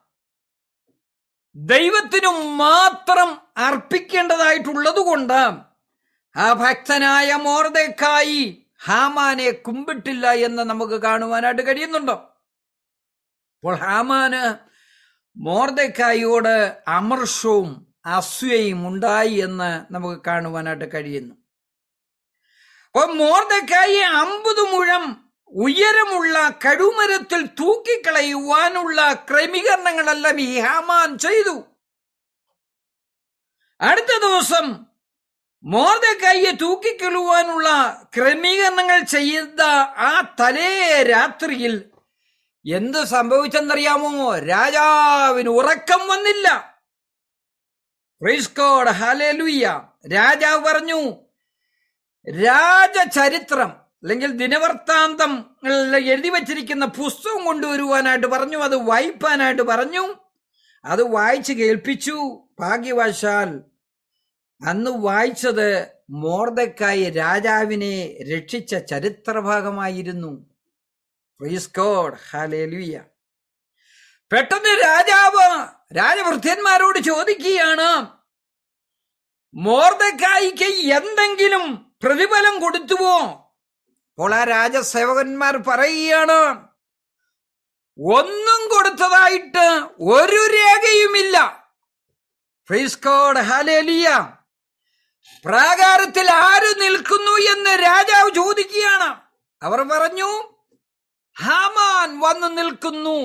ദൈവത്തിനു മാത്രം അർപ്പിക്കേണ്ടതായിട്ടുള്ളതുകൊണ്ട് ആ ഭക്തനായ മോർദക്കായി ഹാമാനെ കുമ്പിട്ടില്ല എന്ന് നമുക്ക് കാണുവാനായിട്ട് കഴിയുന്നുണ്ടോ അപ്പോൾ ഹാമാന് മോർദക്കായിയോട് അമർഷവും അസ്വയും ഉണ്ടായി എന്ന് നമുക്ക് കാണുവാനായിട്ട് കഴിയുന്നു അപ്പോൾ മോർദക്കായി അമ്പത് മുഴം ഉയരമുള്ള കടുമരത്തിൽ തൂക്കിക്കളയുവാനുള്ള ക്രമീകരണങ്ങളെല്ലാം ഈ ഹാമാൻ ചെയ്തു അടുത്ത ദിവസം മോർദക്കായിയെ തൂക്കിക്കൊള്ളുവാനുള്ള ക്രമീകരണങ്ങൾ ചെയ്ത ആ തലേ രാത്രിയിൽ എന്ത് സംഭവിച്ചെന്നറിയാമോ രാജാവിന് ഉറക്കം വന്നില്ല ഫ്രീസ്കോഡ് ഹാലേലുയ്യ രാജാവ് പറഞ്ഞു രാജചരിത്രം അല്ലെങ്കിൽ ദിനവൃത്താന്തം എഴുതി വച്ചിരിക്കുന്ന പുസ്തകം കൊണ്ടുവരുവാനായിട്ട് പറഞ്ഞു അത് വായിപ്പാനായിട്ട് പറഞ്ഞു അത് വായിച്ച് കേൾപ്പിച്ചു ഭാഗ്യവശാൽ അന്ന് വായിച്ചത് മോർദക്കായി രാജാവിനെ രക്ഷിച്ച ചരിത്രഭാഗമായിരുന്നു ഹാലേലുയ്യ പെട്ടെന്ന് രാജാവ് രാജവൃത്യന്മാരോട് ചോദിക്കുകയാണ് മോർദക്കായിക്ക് എന്തെങ്കിലും പ്രതിഫലം കൊടുത്തുവോ അപ്പോൾ ആ രാജസേവകന്മാർ പറയുകയാണ് ഒന്നും കൊടുത്തതായിട്ട് ഒരു രേഖയുമില്ല ഫ്രീസ്കോഡ് ഹാലേലിയ പ്രാകാരത്തിൽ ആര് നിൽക്കുന്നു എന്ന് രാജാവ് ചോദിക്കുകയാണ് അവർ പറഞ്ഞു ഹാമാൻ വന്നു നിൽക്കുന്നു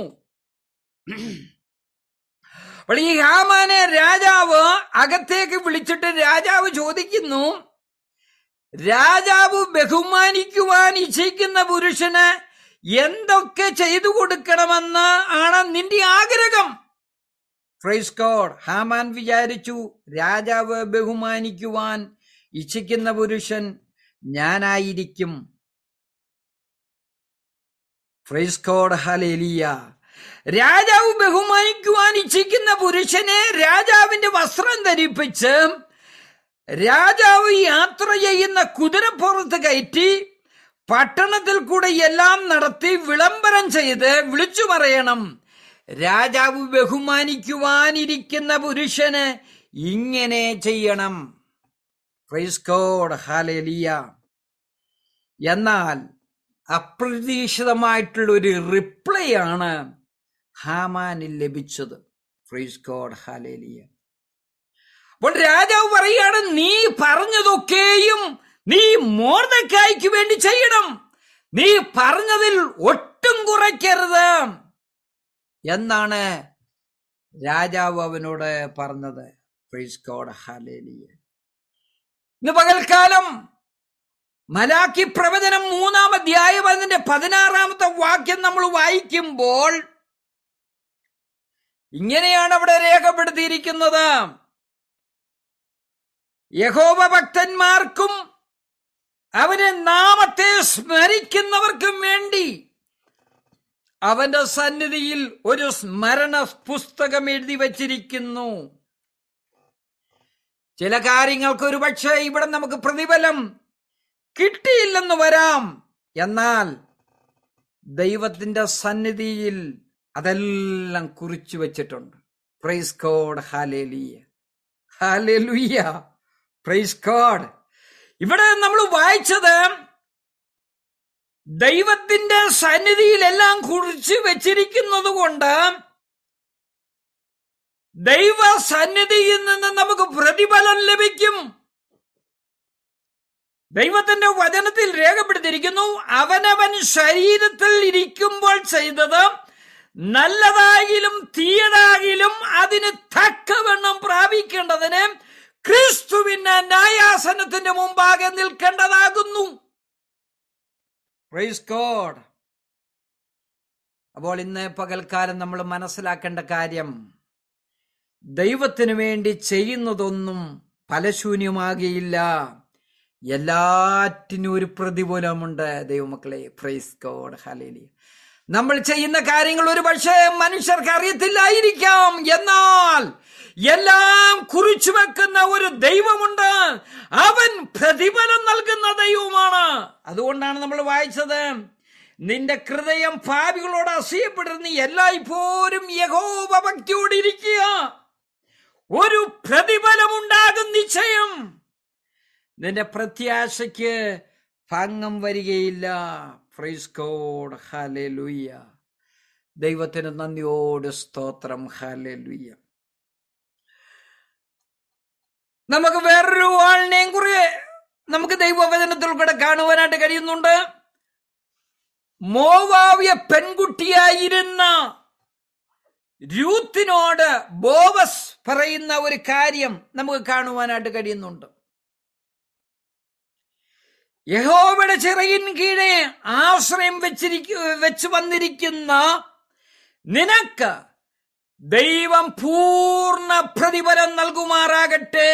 അപ്പോൾ ഈ ഹാമാനെ രാജാവ് അകത്തേക്ക് വിളിച്ചിട്ട് രാജാവ് ചോദിക്കുന്നു രാജാവ് ബഹുമാനിക്കുവാൻ ഇച്ഛിക്കുന്ന പുരുഷന് എന്തൊക്കെ ചെയ്തു കൊടുക്കണമെന്ന് ആണ് നിന്റെ ആഗ്രഹം ഫ്രൈസ് കോഡ് ഹാമാൻ വിചാരിച്ചു രാജാവ് ബഹുമാനിക്കുവാൻ ഇച്ഛിക്കുന്ന പുരുഷൻ ഞാനായിരിക്കും ഫ്രൈസ് കോഡ് ഹലേലിയ രാജാവ് ബഹുമാനിക്കുവാൻ ഇച്ഛിക്കുന്ന പുരുഷനെ രാജാവിന്റെ വസ്ത്രം ധരിപ്പിച്ച് രാജാവ് യാത്ര ചെയ്യുന്ന കുതിരപ്പുറത്ത് കയറ്റി പട്ടണത്തിൽ കൂടെ എല്ലാം നടത്തി വിളംബരം ചെയ്ത് വിളിച്ചു പറയണം രാജാവ് ബഹുമാനിക്കുവാനിരിക്കുന്ന പുരുഷന് ഇങ്ങനെ ചെയ്യണം ഫ്രൈസ്കോഡ് ഹാലേലിയ എന്നാൽ അപ്രതീക്ഷിതമായിട്ടുള്ള ഒരു റിപ്ലൈ ആണ് ഹാമാനിൽ ലഭിച്ചത് ഫ്രൈസ്കോഡ് ഹാലേലിയ അപ്പോൾ രാജാവ് പറയാണ് നീ പറഞ്ഞതൊക്കെയും നീ മോർദക്കായ്ക്ക് വേണ്ടി ചെയ്യണം നീ പറഞ്ഞതിൽ ഒട്ടും കുറയ്ക്കരുത് എന്നാണ് രാജാവ് അവനോട് പറഞ്ഞത് ഫ്രൈസ്കോഡ് ഹാലേലിയ ഇന്ന് പകൽക്കാലം മലാക്കി പ്രവചനം മൂന്നാം അധ്യായം അതിന്റെ പതിനാറാമത്തെ വാക്യം നമ്മൾ വായിക്കുമ്പോൾ ഇങ്ങനെയാണ് അവിടെ രേഖപ്പെടുത്തിയിരിക്കുന്നത് യഹോവ ഭക്തന്മാർക്കും അവന്റെ നാമത്തെ സ്മരിക്കുന്നവർക്കും വേണ്ടി അവന്റെ സന്നിധിയിൽ ഒരു സ്മരണ പുസ്തകം എഴുതി വച്ചിരിക്കുന്നു ചില കാര്യങ്ങൾക്ക് ഒരു പക്ഷേ ഇവിടെ നമുക്ക് പ്രതിഫലം കിട്ടിയില്ലെന്ന് വരാം എന്നാൽ ദൈവത്തിന്റെ സന്നിധിയിൽ അതെല്ലാം കുറിച്ചു വച്ചിട്ടുണ്ട് praise God hallelujah hallelujah praise God ഇവിടെ നമ്മൾ വായിച്ചത് ദൈവത്തിന്റെ സന്നിധിയിലെല്ലാം കുറിച്ച് വെച്ചിരിക്കുന്നത് കൊണ്ട് ദൈവ സന്നിധിയിൽ നിന്ന് നമുക്ക് പ്രതിഫലം ലഭിക്കും ദൈവത്തിന്റെ വചനത്തിൽ രേഖപ്പെടുത്തിയിരിക്കുന്നു അവനവൻ ശരീരത്തിൽ ഇരിക്കുമ്പോൾ ചെയ്തത് നല്ലതായാലും തീയതായാലും അതിന് തക്കവണ്ണം പ്രാപിക്കേണ്ടതിന് ക്രിസ്തുവിന് ന്യായാസനത്തിന്റെ മുമ്പാകെ നിൽക്കേണ്ടതാകുന്നു പ്രൈസ് ഗോഡ് അപ്പോൾ ഇന്ന് പകൽക്കാലം നമ്മൾ മനസ്സിലാക്കേണ്ട കാര്യം ദൈവത്തിനു വേണ്ടി ചെയ്യുന്നതൊന്നും ഫലശൂന്യമാകിയില്ല എല്ലാറ്റിനും ഒരു പ്രതികൂലമുണ്ട് ദൈവമക്കളെ പ്രൈസ് ഗോഡ് ഹലേലി നമ്മൾ ചെയ്യുന്ന കാര്യങ്ങൾ ഒരു പക്ഷേ മനുഷ്യർക്ക് അറിയത്തില്ലായിരിക്കാം എന്നാൽ എല്ലാം കുറിച്ചു വെക്കുന്ന ഒരു ദൈവമുണ്ട് അവൻ പ്രതിഫലം നൽകുന്ന ദൈവമാണ് അതുകൊണ്ടാണ് നമ്മൾ വായിച്ചത് നിന്റെ ഹൃദയം ഭാവികളോട് അസൂയപ്പെടുന്ന എല്ലായ്പ്പോഴും യഹോവ ഭക്തിയോട് ഇരിക്കുക ഒരു പ്രതിഫലമുണ്ടാകും നിശ്ചയം നിന്റെ പ്രത്യാശയ്ക്ക് ഭംഗം വരികയില്ല ഫ്രൈസ് കോഡ് ഹാലെ ലുയ്യ ദൈവത്തിന് നന്ദിയോട് സ്തോത്രം ഹാലെ ലുയ്യ നമുക്ക് വേറൊരു ആളിനെയും കുറി നമുക്ക് ദൈവവചനത്തിൽ കൂടെ കാണുവാനായിട്ട് കഴിയുന്നുണ്ട് മോവാവിയ പെൺകുട്ടിയായിരുന്ന രൂത്തിനോട് ബോവസ് പറയുന്ന ഒരു കാര്യം നമുക്ക് കാണുവാനായിട്ട് കഴിയുന്നുണ്ട് യഹോവയുടെ ചിറകിൻ കീഴെ ആശ്രയം വെച്ചിരിക്കു വെച്ച് വന്നിരിക്കുന്ന നിനക്ക് ദൈവം പൂർണ്ണ പ്രതിഫലം നൽകുമാറാകട്ടെ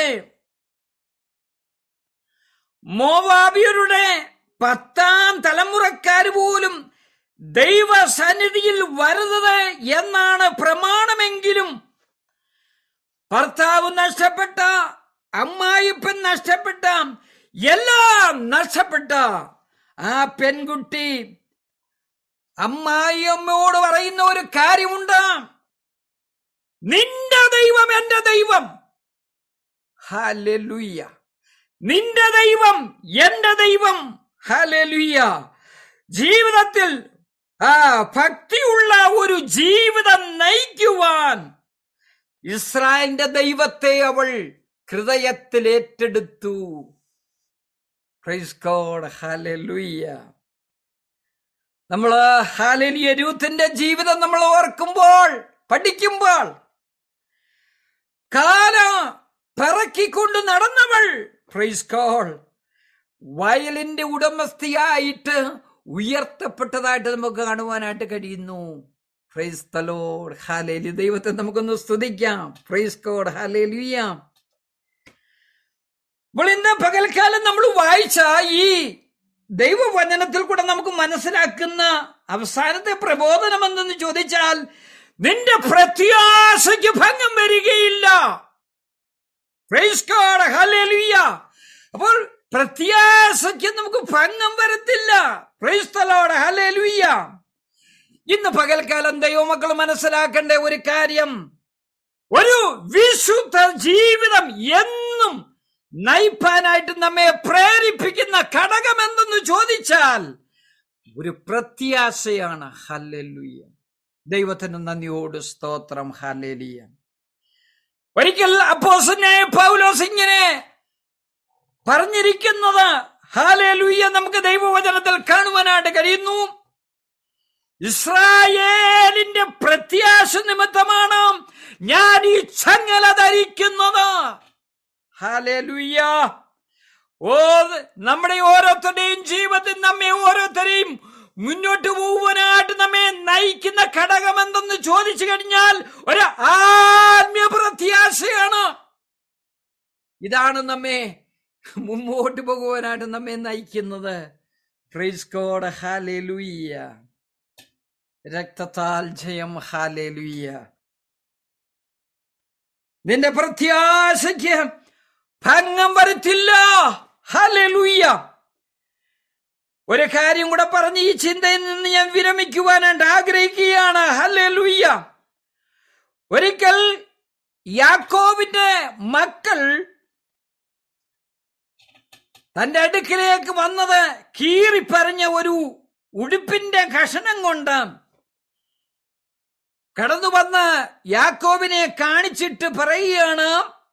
മോവാബിയരുടെ പത്താം തലമുറക്കാർ പോലും ദൈവസന്നിധിയിൽ വരുന്നത് എന്നാണ് പ്രമാണമെങ്കിലും ഭർത്താവ് നഷ്ടപ്പെട്ട അമ്മായിപ്പൻ നഷ്ടപ്പെട്ട എല്ലാം നഷ്ടപ്പെട്ട ആ പെൺകുട്ടി അമ്മായിയമ്മയോട് പറയുന്ന ഒരു കാര്യമുണ്ട് നിന്റെ ദൈവം എന്റെ ദൈവം ഹല്ലേലൂയ നിന്റെ ദൈവം എന്റെ ദൈവം ഹല്ലേലൂയ ജീവിതത്തിൽ ആ ഭക്തിയുള്ള ഒരു ജീവിതം നയിക്കുവാൻ ഇസ്രായേലിന്റെ ദൈവത്തെ അവൾ ഹൃദയത്തിൽ ഏറ്റെടുത്തു പ്രൈസ് ഗോഡ് ഹല്ലേലൂയ നമ്മള് ഹാലലിയ രൂത്തിന്റെ ജീവിതം നമ്മൾ ഓർക്കുമ്പോൾ പഠിക്കുമ്പോൾ കാല പിറക്കിക്കൊണ്ട് നടന്നവൾ പ്രൈസ് കോൾ വയലിന്റെ ഉടമസ്ഥയായിട്ട് ഉയർത്തപ്പെട്ടതായിട്ട് നമുക്ക് കാണുവാനായിട്ട് കഴിയുന്നു ഫ്രൈസ് തലോഡ് ഹാലേലി ദൈവത്തെ നമുക്കൊന്ന് സ്തുതിക്കാം ഫ്രൈസ് കോഡ് ഹാലേലിയാം അപ്പോൾ ഇന്ന് പകൽക്കാലം നമ്മൾ വായിച്ച ഈ ദൈവവചനത്തിൽ കൂടെ നമുക്ക് മനസ്സിലാക്കുന്ന അവസാനത്തെ പ്രബോധനം എന്തെന്ന് ചോദിച്ചാൽ നിന്റെ പ്രത്യാശയ്ക്ക് ഭംഗം വരികയില്ല Praise God, hallelujah. അപ്പോൾ പ്രത്യാശയ്ക്ക് നമുക്ക് ഭംഗം വരത്തില്ല പ്രൈസ്തലോട് ഹലേലുയ്യ ഇന്ന് പകൽക്കാലം ദൈവമക്കൾ മനസ്സിലാക്കേണ്ട ഒരു കാര്യം ഒരു വിശുദ്ധ ജീവിതം എന്നും നയിപ്പാനായിട്ട് നമ്മെ പ്രേരിപ്പിക്കുന്ന ഘടകം എന്തെന്ന് ചോദിച്ചാൽ ഒരു പ്രത്യാശയാണ് ഹല്ലേലൂയ ദൈവത്തിന് നന്ദിയോട് സ്തോത്രം ഹല്ലേലിയ ഒരിക്കൽ അപ്പോസനായ പൗലോസ് ഇങ്ങനെ പറഞ്ഞിരിക്കുന്നത് ഹാലേലൂയ നമുക്ക് ദൈവവചനത്തിൽ കാണുവാനായിട്ട് കഴിയുന്നു ഇസ്രായേലിന്റെ പ്രത്യാശ നിമിത്തമാണ് ഞാൻ ഈ ചങ്ങല ധരിക്കുന്നത് ഹാലേലൂയ ഓ നമ്മുടെ ഓരോരുത്തരുടെയും ജീവിതത്തിൽ നമ്മെ ഓരോരുത്തരെയും മുന്നോട്ട് പോകുവാനായിട്ട് നമ്മെ നയിക്കുന്ന ഘടകം എന്തെന്ന് ചോദിച്ചു കഴിഞ്ഞാൽ ഒരു ആത്മീയ പ്രത്യാശയാണ് ഇതാണ് നമ്മെ മുമ്പോട്ട് പോകുവാനായിട്ട് നമ്മെ നയിക്കുന്നത് പ്രൈസ് കോഡ് ഹാലേലുയ്യ രക്തത്താൽ ജയം ഹാലേലുയ്യ നിന്റെ പ്രത്യാശയ്ക്ക് ഭംഗം വരുത്തില്ല ഹാലേലുയ്യ ഒരു കാര്യം കൂടെ പറഞ്ഞ് ഈ ചിന്തയിൽ നിന്ന് ഞാൻ വിരമിക്കുവാനായിട്ട് ആഗ്രഹിക്കുകയാണ് ഹല്ലേലൂയ്യ ഒരിക്കൽ യാക്കോബിന്റെ മക്കൾ തന്റെ അടുക്കിലേക്ക് വന്നത് കീറിപ്പറഞ്ഞ ഒരു ഉടുപ്പിന്റെ കഷണം കൊണ്ട് കടന്നു വന്ന് യാക്കോബിനെ കാണിച്ചിട്ട് പറയുകയാണ്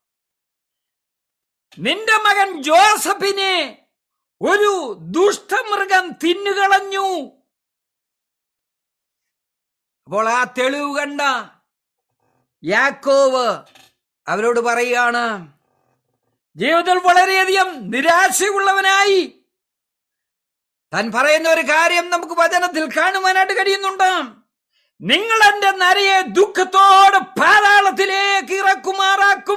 നിന്റെ മകൻ ജോസഫിനെ ഒരു ദുഷ്ടമൃഗം തിന്നുകളഞ്ഞു അപ്പോൾ ആ തെളിവ് കണ്ട യാക്കോവ് അവരോട് പറയുകയാണ് ജീവിതത്തിൽ വളരെയധികം നിരാശയുള്ളവനായി താൻ പറയുന്ന ഒരു കാര്യം നമുക്ക് വചനത്തിൽ കാണുവാനായിട്ട് കഴിയുന്നുണ്ട് നിങ്ങൾ എന്റെ നരയെ ദുഃഖത്തോടെ പാതാളത്തിലേക്ക് ഇറക്കുമാറാക്കും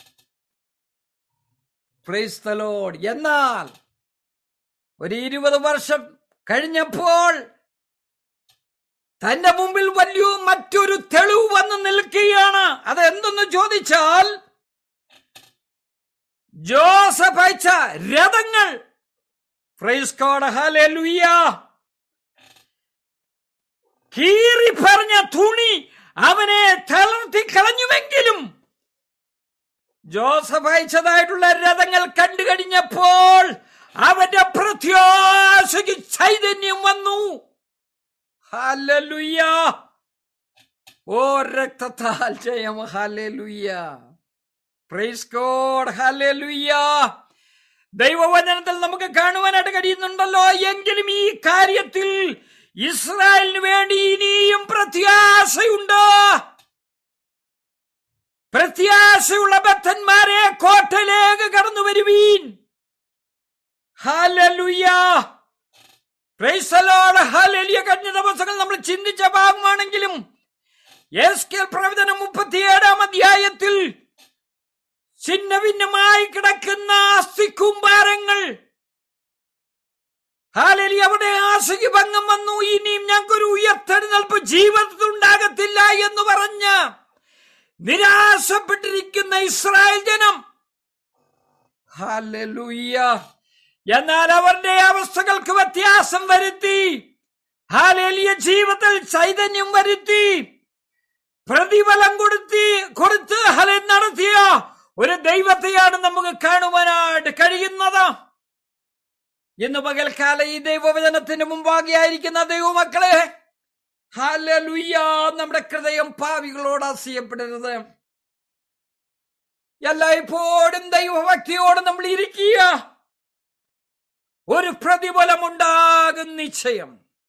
ക്രൈസ്തലോട് എന്നാൽ ഒരു ഇരുപത് വർഷം കഴിഞ്ഞപ്പോൾ തന്റെ മുമ്പിൽ വലിയ മറ്റൊരു തെളിവ് വന്ന് നിൽക്കുകയാണ് അത് എന്തെന്ന് ചോദിച്ചാൽ ജോസഫ് അയച്ച രഥങ്ങൾ കീറി പറഞ്ഞ തുണി അവനെ തളർത്തി കളഞ്ഞുവെങ്കിലും ജോസഫ് അയച്ചതായിട്ടുള്ള രഥങ്ങൾ കണ്ടു കഴിഞ്ഞപ്പോൾ അവന്റെ പ്രത്യാശയ്ക്ക് ചൈതന്യം വന്നു ഹല്ലേലൂയ ഓ രക്തത്താൽ ജയം ഹല്ലേലൂയ പ്രൈസ് ഗോഡ് ഹല്ലേലൂയ ദൈവവചനത്തിൽ നമുക്ക് കാണുവാനായിട്ട് കഴിയുന്നുണ്ടല്ലോ എങ്കിലും ഈ കാര്യത്തിൽ ഇസ്രായേലിന് വേണ്ടി ഇനിയും പ്രത്യാശയുണ്ട് പ്രത്യാശയുള്ള ഭക്തന്മാരെ കോട്ടയിലേക്ക് കടന്നു വരുവീൻ hallelujah praise the Lord hallelujah കഴിഞ്ഞ ദിവസങ്ങൾ നമ്മൾ ചിന്തിച്ച ഭാഗമാണെങ്കിലും എസ്കേൽ പ്രവചനം മുപ്പത്തിയേഴാം അധ്യായത്തിൽ ഛിന്ന ഭിന്നമായി കിടക്കുന്ന അസ്ഥിക്കുംഭാരങ്ങൾ ഹാലലി അവിടെ ആശയ്ക്ക് ഭംഗം വന്നു ഇനിയും ഞങ്ങൾക്കൊരു ഉയർത്തെഴുന്നേൽപ്പ് ജീവിതത്തിൽ ഉണ്ടാകത്തില്ല എന്ന് പറഞ്ഞ് നിരാശപ്പെട്ടിരിക്കുന്ന ഇസ്രായേൽ ജനം ഹാലലൂയ്യ എന്നാൽ അവരുടെ അവസ്ഥകൾക്ക് വ്യത്യാസം വരുത്തി ഹാലേലിയ ജീവിതത്തിൽ ചൈതന്യം വരുത്തി പ്രതിഫലം കൊടുത്തി കൊടുത്ത് ഹലൻ നടത്തിയ ഒരു ദൈവത്തെയാണ് നമുക്ക് കാണുവാനായിട്ട് കഴിയുന്നത് ഇന്ന് പകൽക്കാല ഈ ദൈവവചനത്തിന് മുമ്പാകെയായിരിക്കുന്ന ദൈവമക്കളെ ഹാലലുയ്യ നമ്മുടെ ഹൃദയം പാവികളോട് അസൂയപ്പെടരുത് എല്ലായ്പ്പോഴും ദൈവഭക്തിയോട് നമ്മൾ ഇരിക്കുക ഒരു പ്രതിഫലമുണ്ടാകും നിശ്ചയം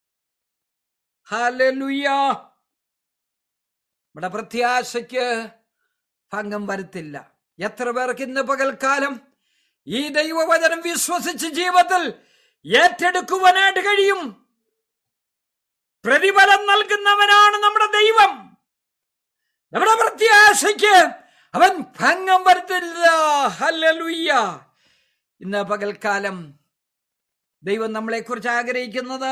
ഹാലലുയ്യ നമ്മുടെ പ്രത്യാശയ്ക്ക് ഭംഗം വരുത്തില്ല എത്ര പേർക്ക് ഇന്ന് പകൽക്കാലം ഈ ദൈവവചനം വിശ്വസിച്ച് ജീവിതത്തിൽ ഏറ്റെടുക്കുവാനായിട്ട് കഴിയും പ്രതിഫലം നൽകുന്നവനാണ് നമ്മുടെ ദൈവം നമ്മുടെ പ്രത്യാശയ്ക്ക് അവൻ ഭംഗം വരുത്തില്ല ഹല്ലേലൂയ്യ ഇന്ന് പകൽക്കാലം ദൈവം നമ്മളെ കുറിച്ച് ആഗ്രഹിക്കുന്നത്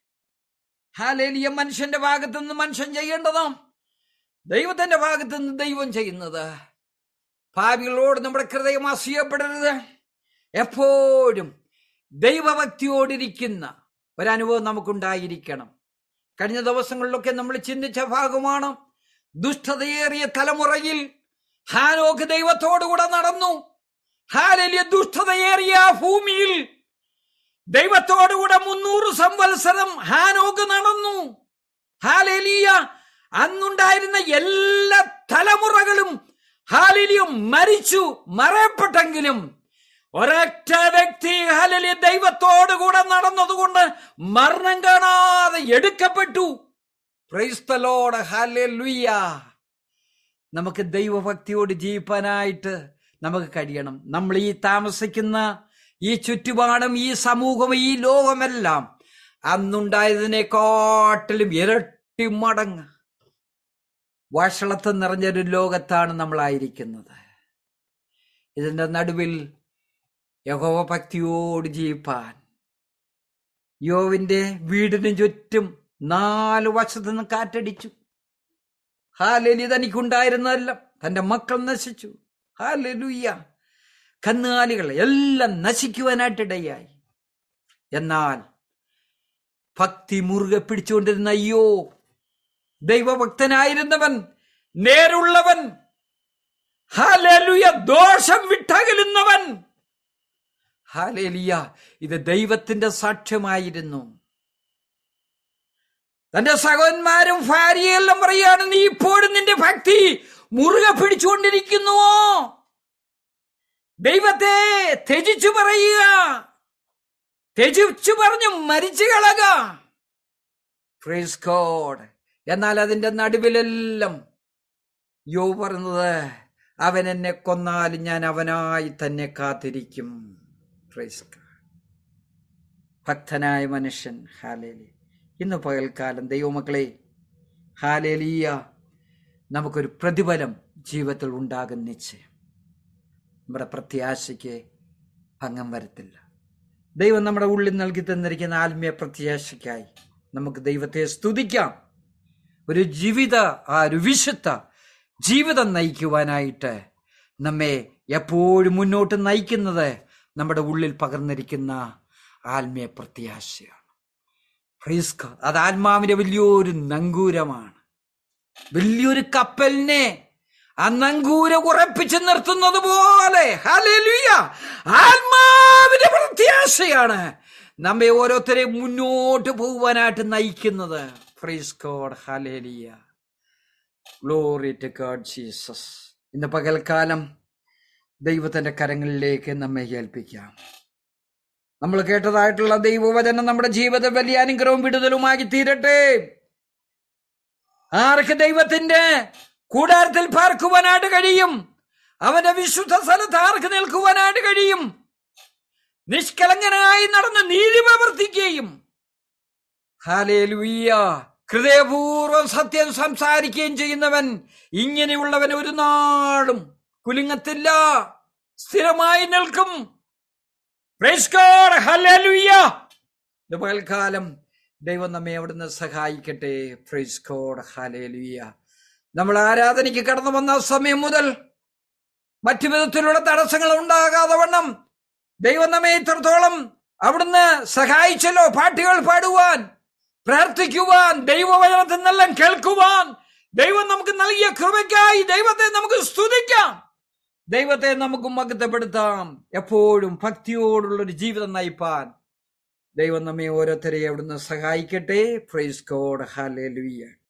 ഹാലേലിയ മനുഷ്യന്റെ ഭാഗത്തു നിന്ന് മനുഷ്യൻ ചെയ്യേണ്ടത് ദൈവത്തിന്റെ ഭാഗത്തു നിന്ന് ദൈവം ചെയ്യുന്നത് ഭാവികളോട് നമ്മുടെ ഹൃദയം അസൂയപ്പെടരുത് എപ്പോഴും ദൈവഭക്തിയോടിരിക്കുന്ന ഒരനുഭവം നമുക്കുണ്ടായിരിക്കണം കഴിഞ്ഞ ദിവസങ്ങളിലൊക്കെ നമ്മൾ ചിന്തിച്ച ഭാഗമാണ് ദുഷ്ടതയേറിയ തലമുറയിൽ ഹാനോക്ക് ദൈവത്തോടുകൂടെ നടന്നു ഹാലലിയ ദുഷ്ടതയേറിയ ആ ഭൂമിയിൽ ദൈവത്തോടുകൂടെ മുന്നൂറ് സംവത്സരം ഹാനോക്ക് നടന്നു ഹാലേലിയ അന്നുണ്ടായിരുന്ന എല്ലാ തലമുറകളും ഹാലിലിയും മരിച്ചു മറയപ്പെട്ടെങ്കിലും ഒരൊറ്റ വ്യക്തി ഹാലലിയ ദൈവത്തോടുകൂടെ നടന്നതുകൊണ്ട് മരണം കാണാതെ എടുക്കപ്പെട്ടു ക്രൈസ്തലോട് ഹാലലുയ്യ നമുക്ക് ദൈവഭക്തിയോട് ജീവിപ്പാനായിട്ട് നമുക്ക് കഴിയണം നമ്മൾ ഈ താമസിക്കുന്ന ഈ ചുറ്റുപാടും ഈ സമൂഹം ഈ ലോകമെല്ലാം അന്നുണ്ടായതിനെക്കാട്ടിലും ഇരട്ടി മടങ്ങ് വഷളത്വം നിറഞ്ഞൊരു ലോകത്താണ് നമ്മളായിരിക്കുന്നത് ഇതിന്റെ നടുവിൽ യഹോവ ഭക്തിയോട് ജീവിപ്പാൻ യോവിന്റെ വീടിന് ചുറ്റും നാല് വശത്തു നിന്ന് കാറ്റടിച്ചു ഹാലലി തനിക്കുണ്ടായിരുന്നതല്ല തന്റെ മക്കൾ നശിച്ചു ഹാലലുയ്യ കന്നുകാലികൾ എല്ലാം നശിക്കുവാനായിട്ടിടയായി എന്നാൽ ഭക്തി മുറുകെ പിടിച്ചുകൊണ്ടിരുന്ന അയ്യോ ദൈവഭക്തനായിരുന്നവൻ നേരുള്ളവൻ ഹാലേലുയ ദോഷം വിട്ടകലുന്നവൻ ഹാലേലിയ ഇത് ദൈവത്തിന്റെ സാക്ഷ്യമായിരുന്നു തന്റെ സഹോദന്മാരും ഭാര്യയെല്ലാം പറയാണ് നീ ഇപ്പോഴും നിന്റെ ഭക്തി മുറുകെ പിടിച്ചുകൊണ്ടിരിക്കുന്നുവോ ദൈവത്തെ ത്യജിച്ചു പറയുക ത്യജിച്ചു പറഞ്ഞു മരിച്ചു കളക ഗോഡ് എന്നാൽ അതിന്റെ നടുവിലെല്ലാം യോ പറയുന്നത് അവൻ എന്നെ കൊന്നാലും ഞാൻ അവനായി തന്നെ കാത്തിരിക്കും Praise God. ഭക്തനായ മനുഷ്യൻ ഹാലേലി ഇന്ന് പകൽക്കാലം ദൈവമക്കളെ ഹാലേലിയ നമുക്കൊരു പ്രതിഫലം ജീവിതത്തിൽ ഉണ്ടാകും നിശ്ചയം നമ്മുടെ പ്രത്യാശയ്ക്ക് ഭംഗം വരത്തില്ല ദൈവം നമ്മുടെ ഉള്ളിൽ നൽകി തന്നിരിക്കുന്ന ആത്മീയ പ്രത്യാശയ്ക്കായി നമുക്ക് ദൈവത്തെ സ്തുതിക്കാം ഒരു ജീവിത ആ ഒരു വിശുദ്ധ ജീവിതം നയിക്കുവാനായിട്ട് നമ്മെ എപ്പോഴും മുന്നോട്ട് നയിക്കുന്നത് നമ്മുടെ ഉള്ളിൽ പകർന്നിരിക്കുന്ന ആത്മീയ പ്രത്യാശയാണ് Praise God. അത് ആത്മാവിന്റെ വലിയൊരു നങ്കൂരമാണ് വലിയൊരു കപ്പലിനെ ആ നങ്കൂരം ഉറപ്പിച്ചു നിർത്തുന്നത് പോലെ ഹല്ലേലൂയ ആത്മാവിന്റെ പ്രത്യാശയാണ് നമ്മെ ഓരോരുത്തരെയും മുന്നോട്ട് പോകുവാനായിട്ട് നയിക്കുന്നത് praise God hallelujah glory to God Jesus ഇന്ന് പകൽക്കാലം ദൈവത്തിന്റെ കരങ്ങളിലേക്ക് നമ്മെ ഏൽപ്പിക്കാം നമ്മൾ കേട്ടതായിട്ടുള്ള ദൈവവചനം നമ്മുടെ ജീവിത വലിയ അനുഗ്രഹവും വിടുതലുമായി തീരട്ടെ ആർക്ക് ദൈവത്തിന്റെ കൂടാരത്തിൽ പാർക്കുവാനായിട്ട് കഴിയും അവന്റെ വിശുദ്ധ സ്ഥലത്ത് ആർക്ക് നിൽക്കുവാനായിട്ട് കഴിയും നിഷ്കളങ്കനായി നടന്ന് നീതി പ്രവർത്തിക്കുകയും ഹാലേലുയ്യ ഹൃദയപൂർവ്വം സത്യം സംസാരിക്കുകയും ചെയ്യുന്നവൻ ഇങ്ങനെയുള്ളവൻ ഒരു നാളും കുലുങ്ങത്തില്ല സ്ഥിരമായി നിൽക്കും Praise God. Hallelujah. ഇത് പകൽക്കാലം ദൈവം നമ്മെ അവിടുന്ന് സഹായിക്കട്ടെ ഫ്രൈസ് കോഡ് ഹാലേലുയ്യ നമ്മൾ ആരാധനയ്ക്ക് കടന്നു വന്ന സമയം മുതൽ മറ്റു വിധത്തിലുള്ള തടസ്സങ്ങൾ ഉണ്ടാകാതെ വണ്ണം ദൈവം നമ്മെ ഇത്രത്തോളം അവിടുന്ന് സഹായിച്ചല്ലോ പാട്ടുകൾ പാടുവാൻ പ്രാർത്ഥിക്കുവാൻ ദൈവവചനത്തിൽ നിന്നെല്ലാം കേൾക്കുവാൻ ദൈവം നമുക്ക് നൽകിയ കൃപയ്ക്കായി ദൈവത്തെ നമുക്ക് സ്തുതിക്കാം ദൈവത്തെ നമുക്ക് മകത്തപ്പെടുത്താം എപ്പോഴും ഭക്തിയോടുള്ള ഒരു ജീവിതം നയിപ്പാൻ ദൈവം നമ്മെ ഓരോരുത്തരെയും അവിടുന്ന് സഹായിക്കട്ടെ പ്രൈസ് കോഡ് ഹാലേലുയ്യ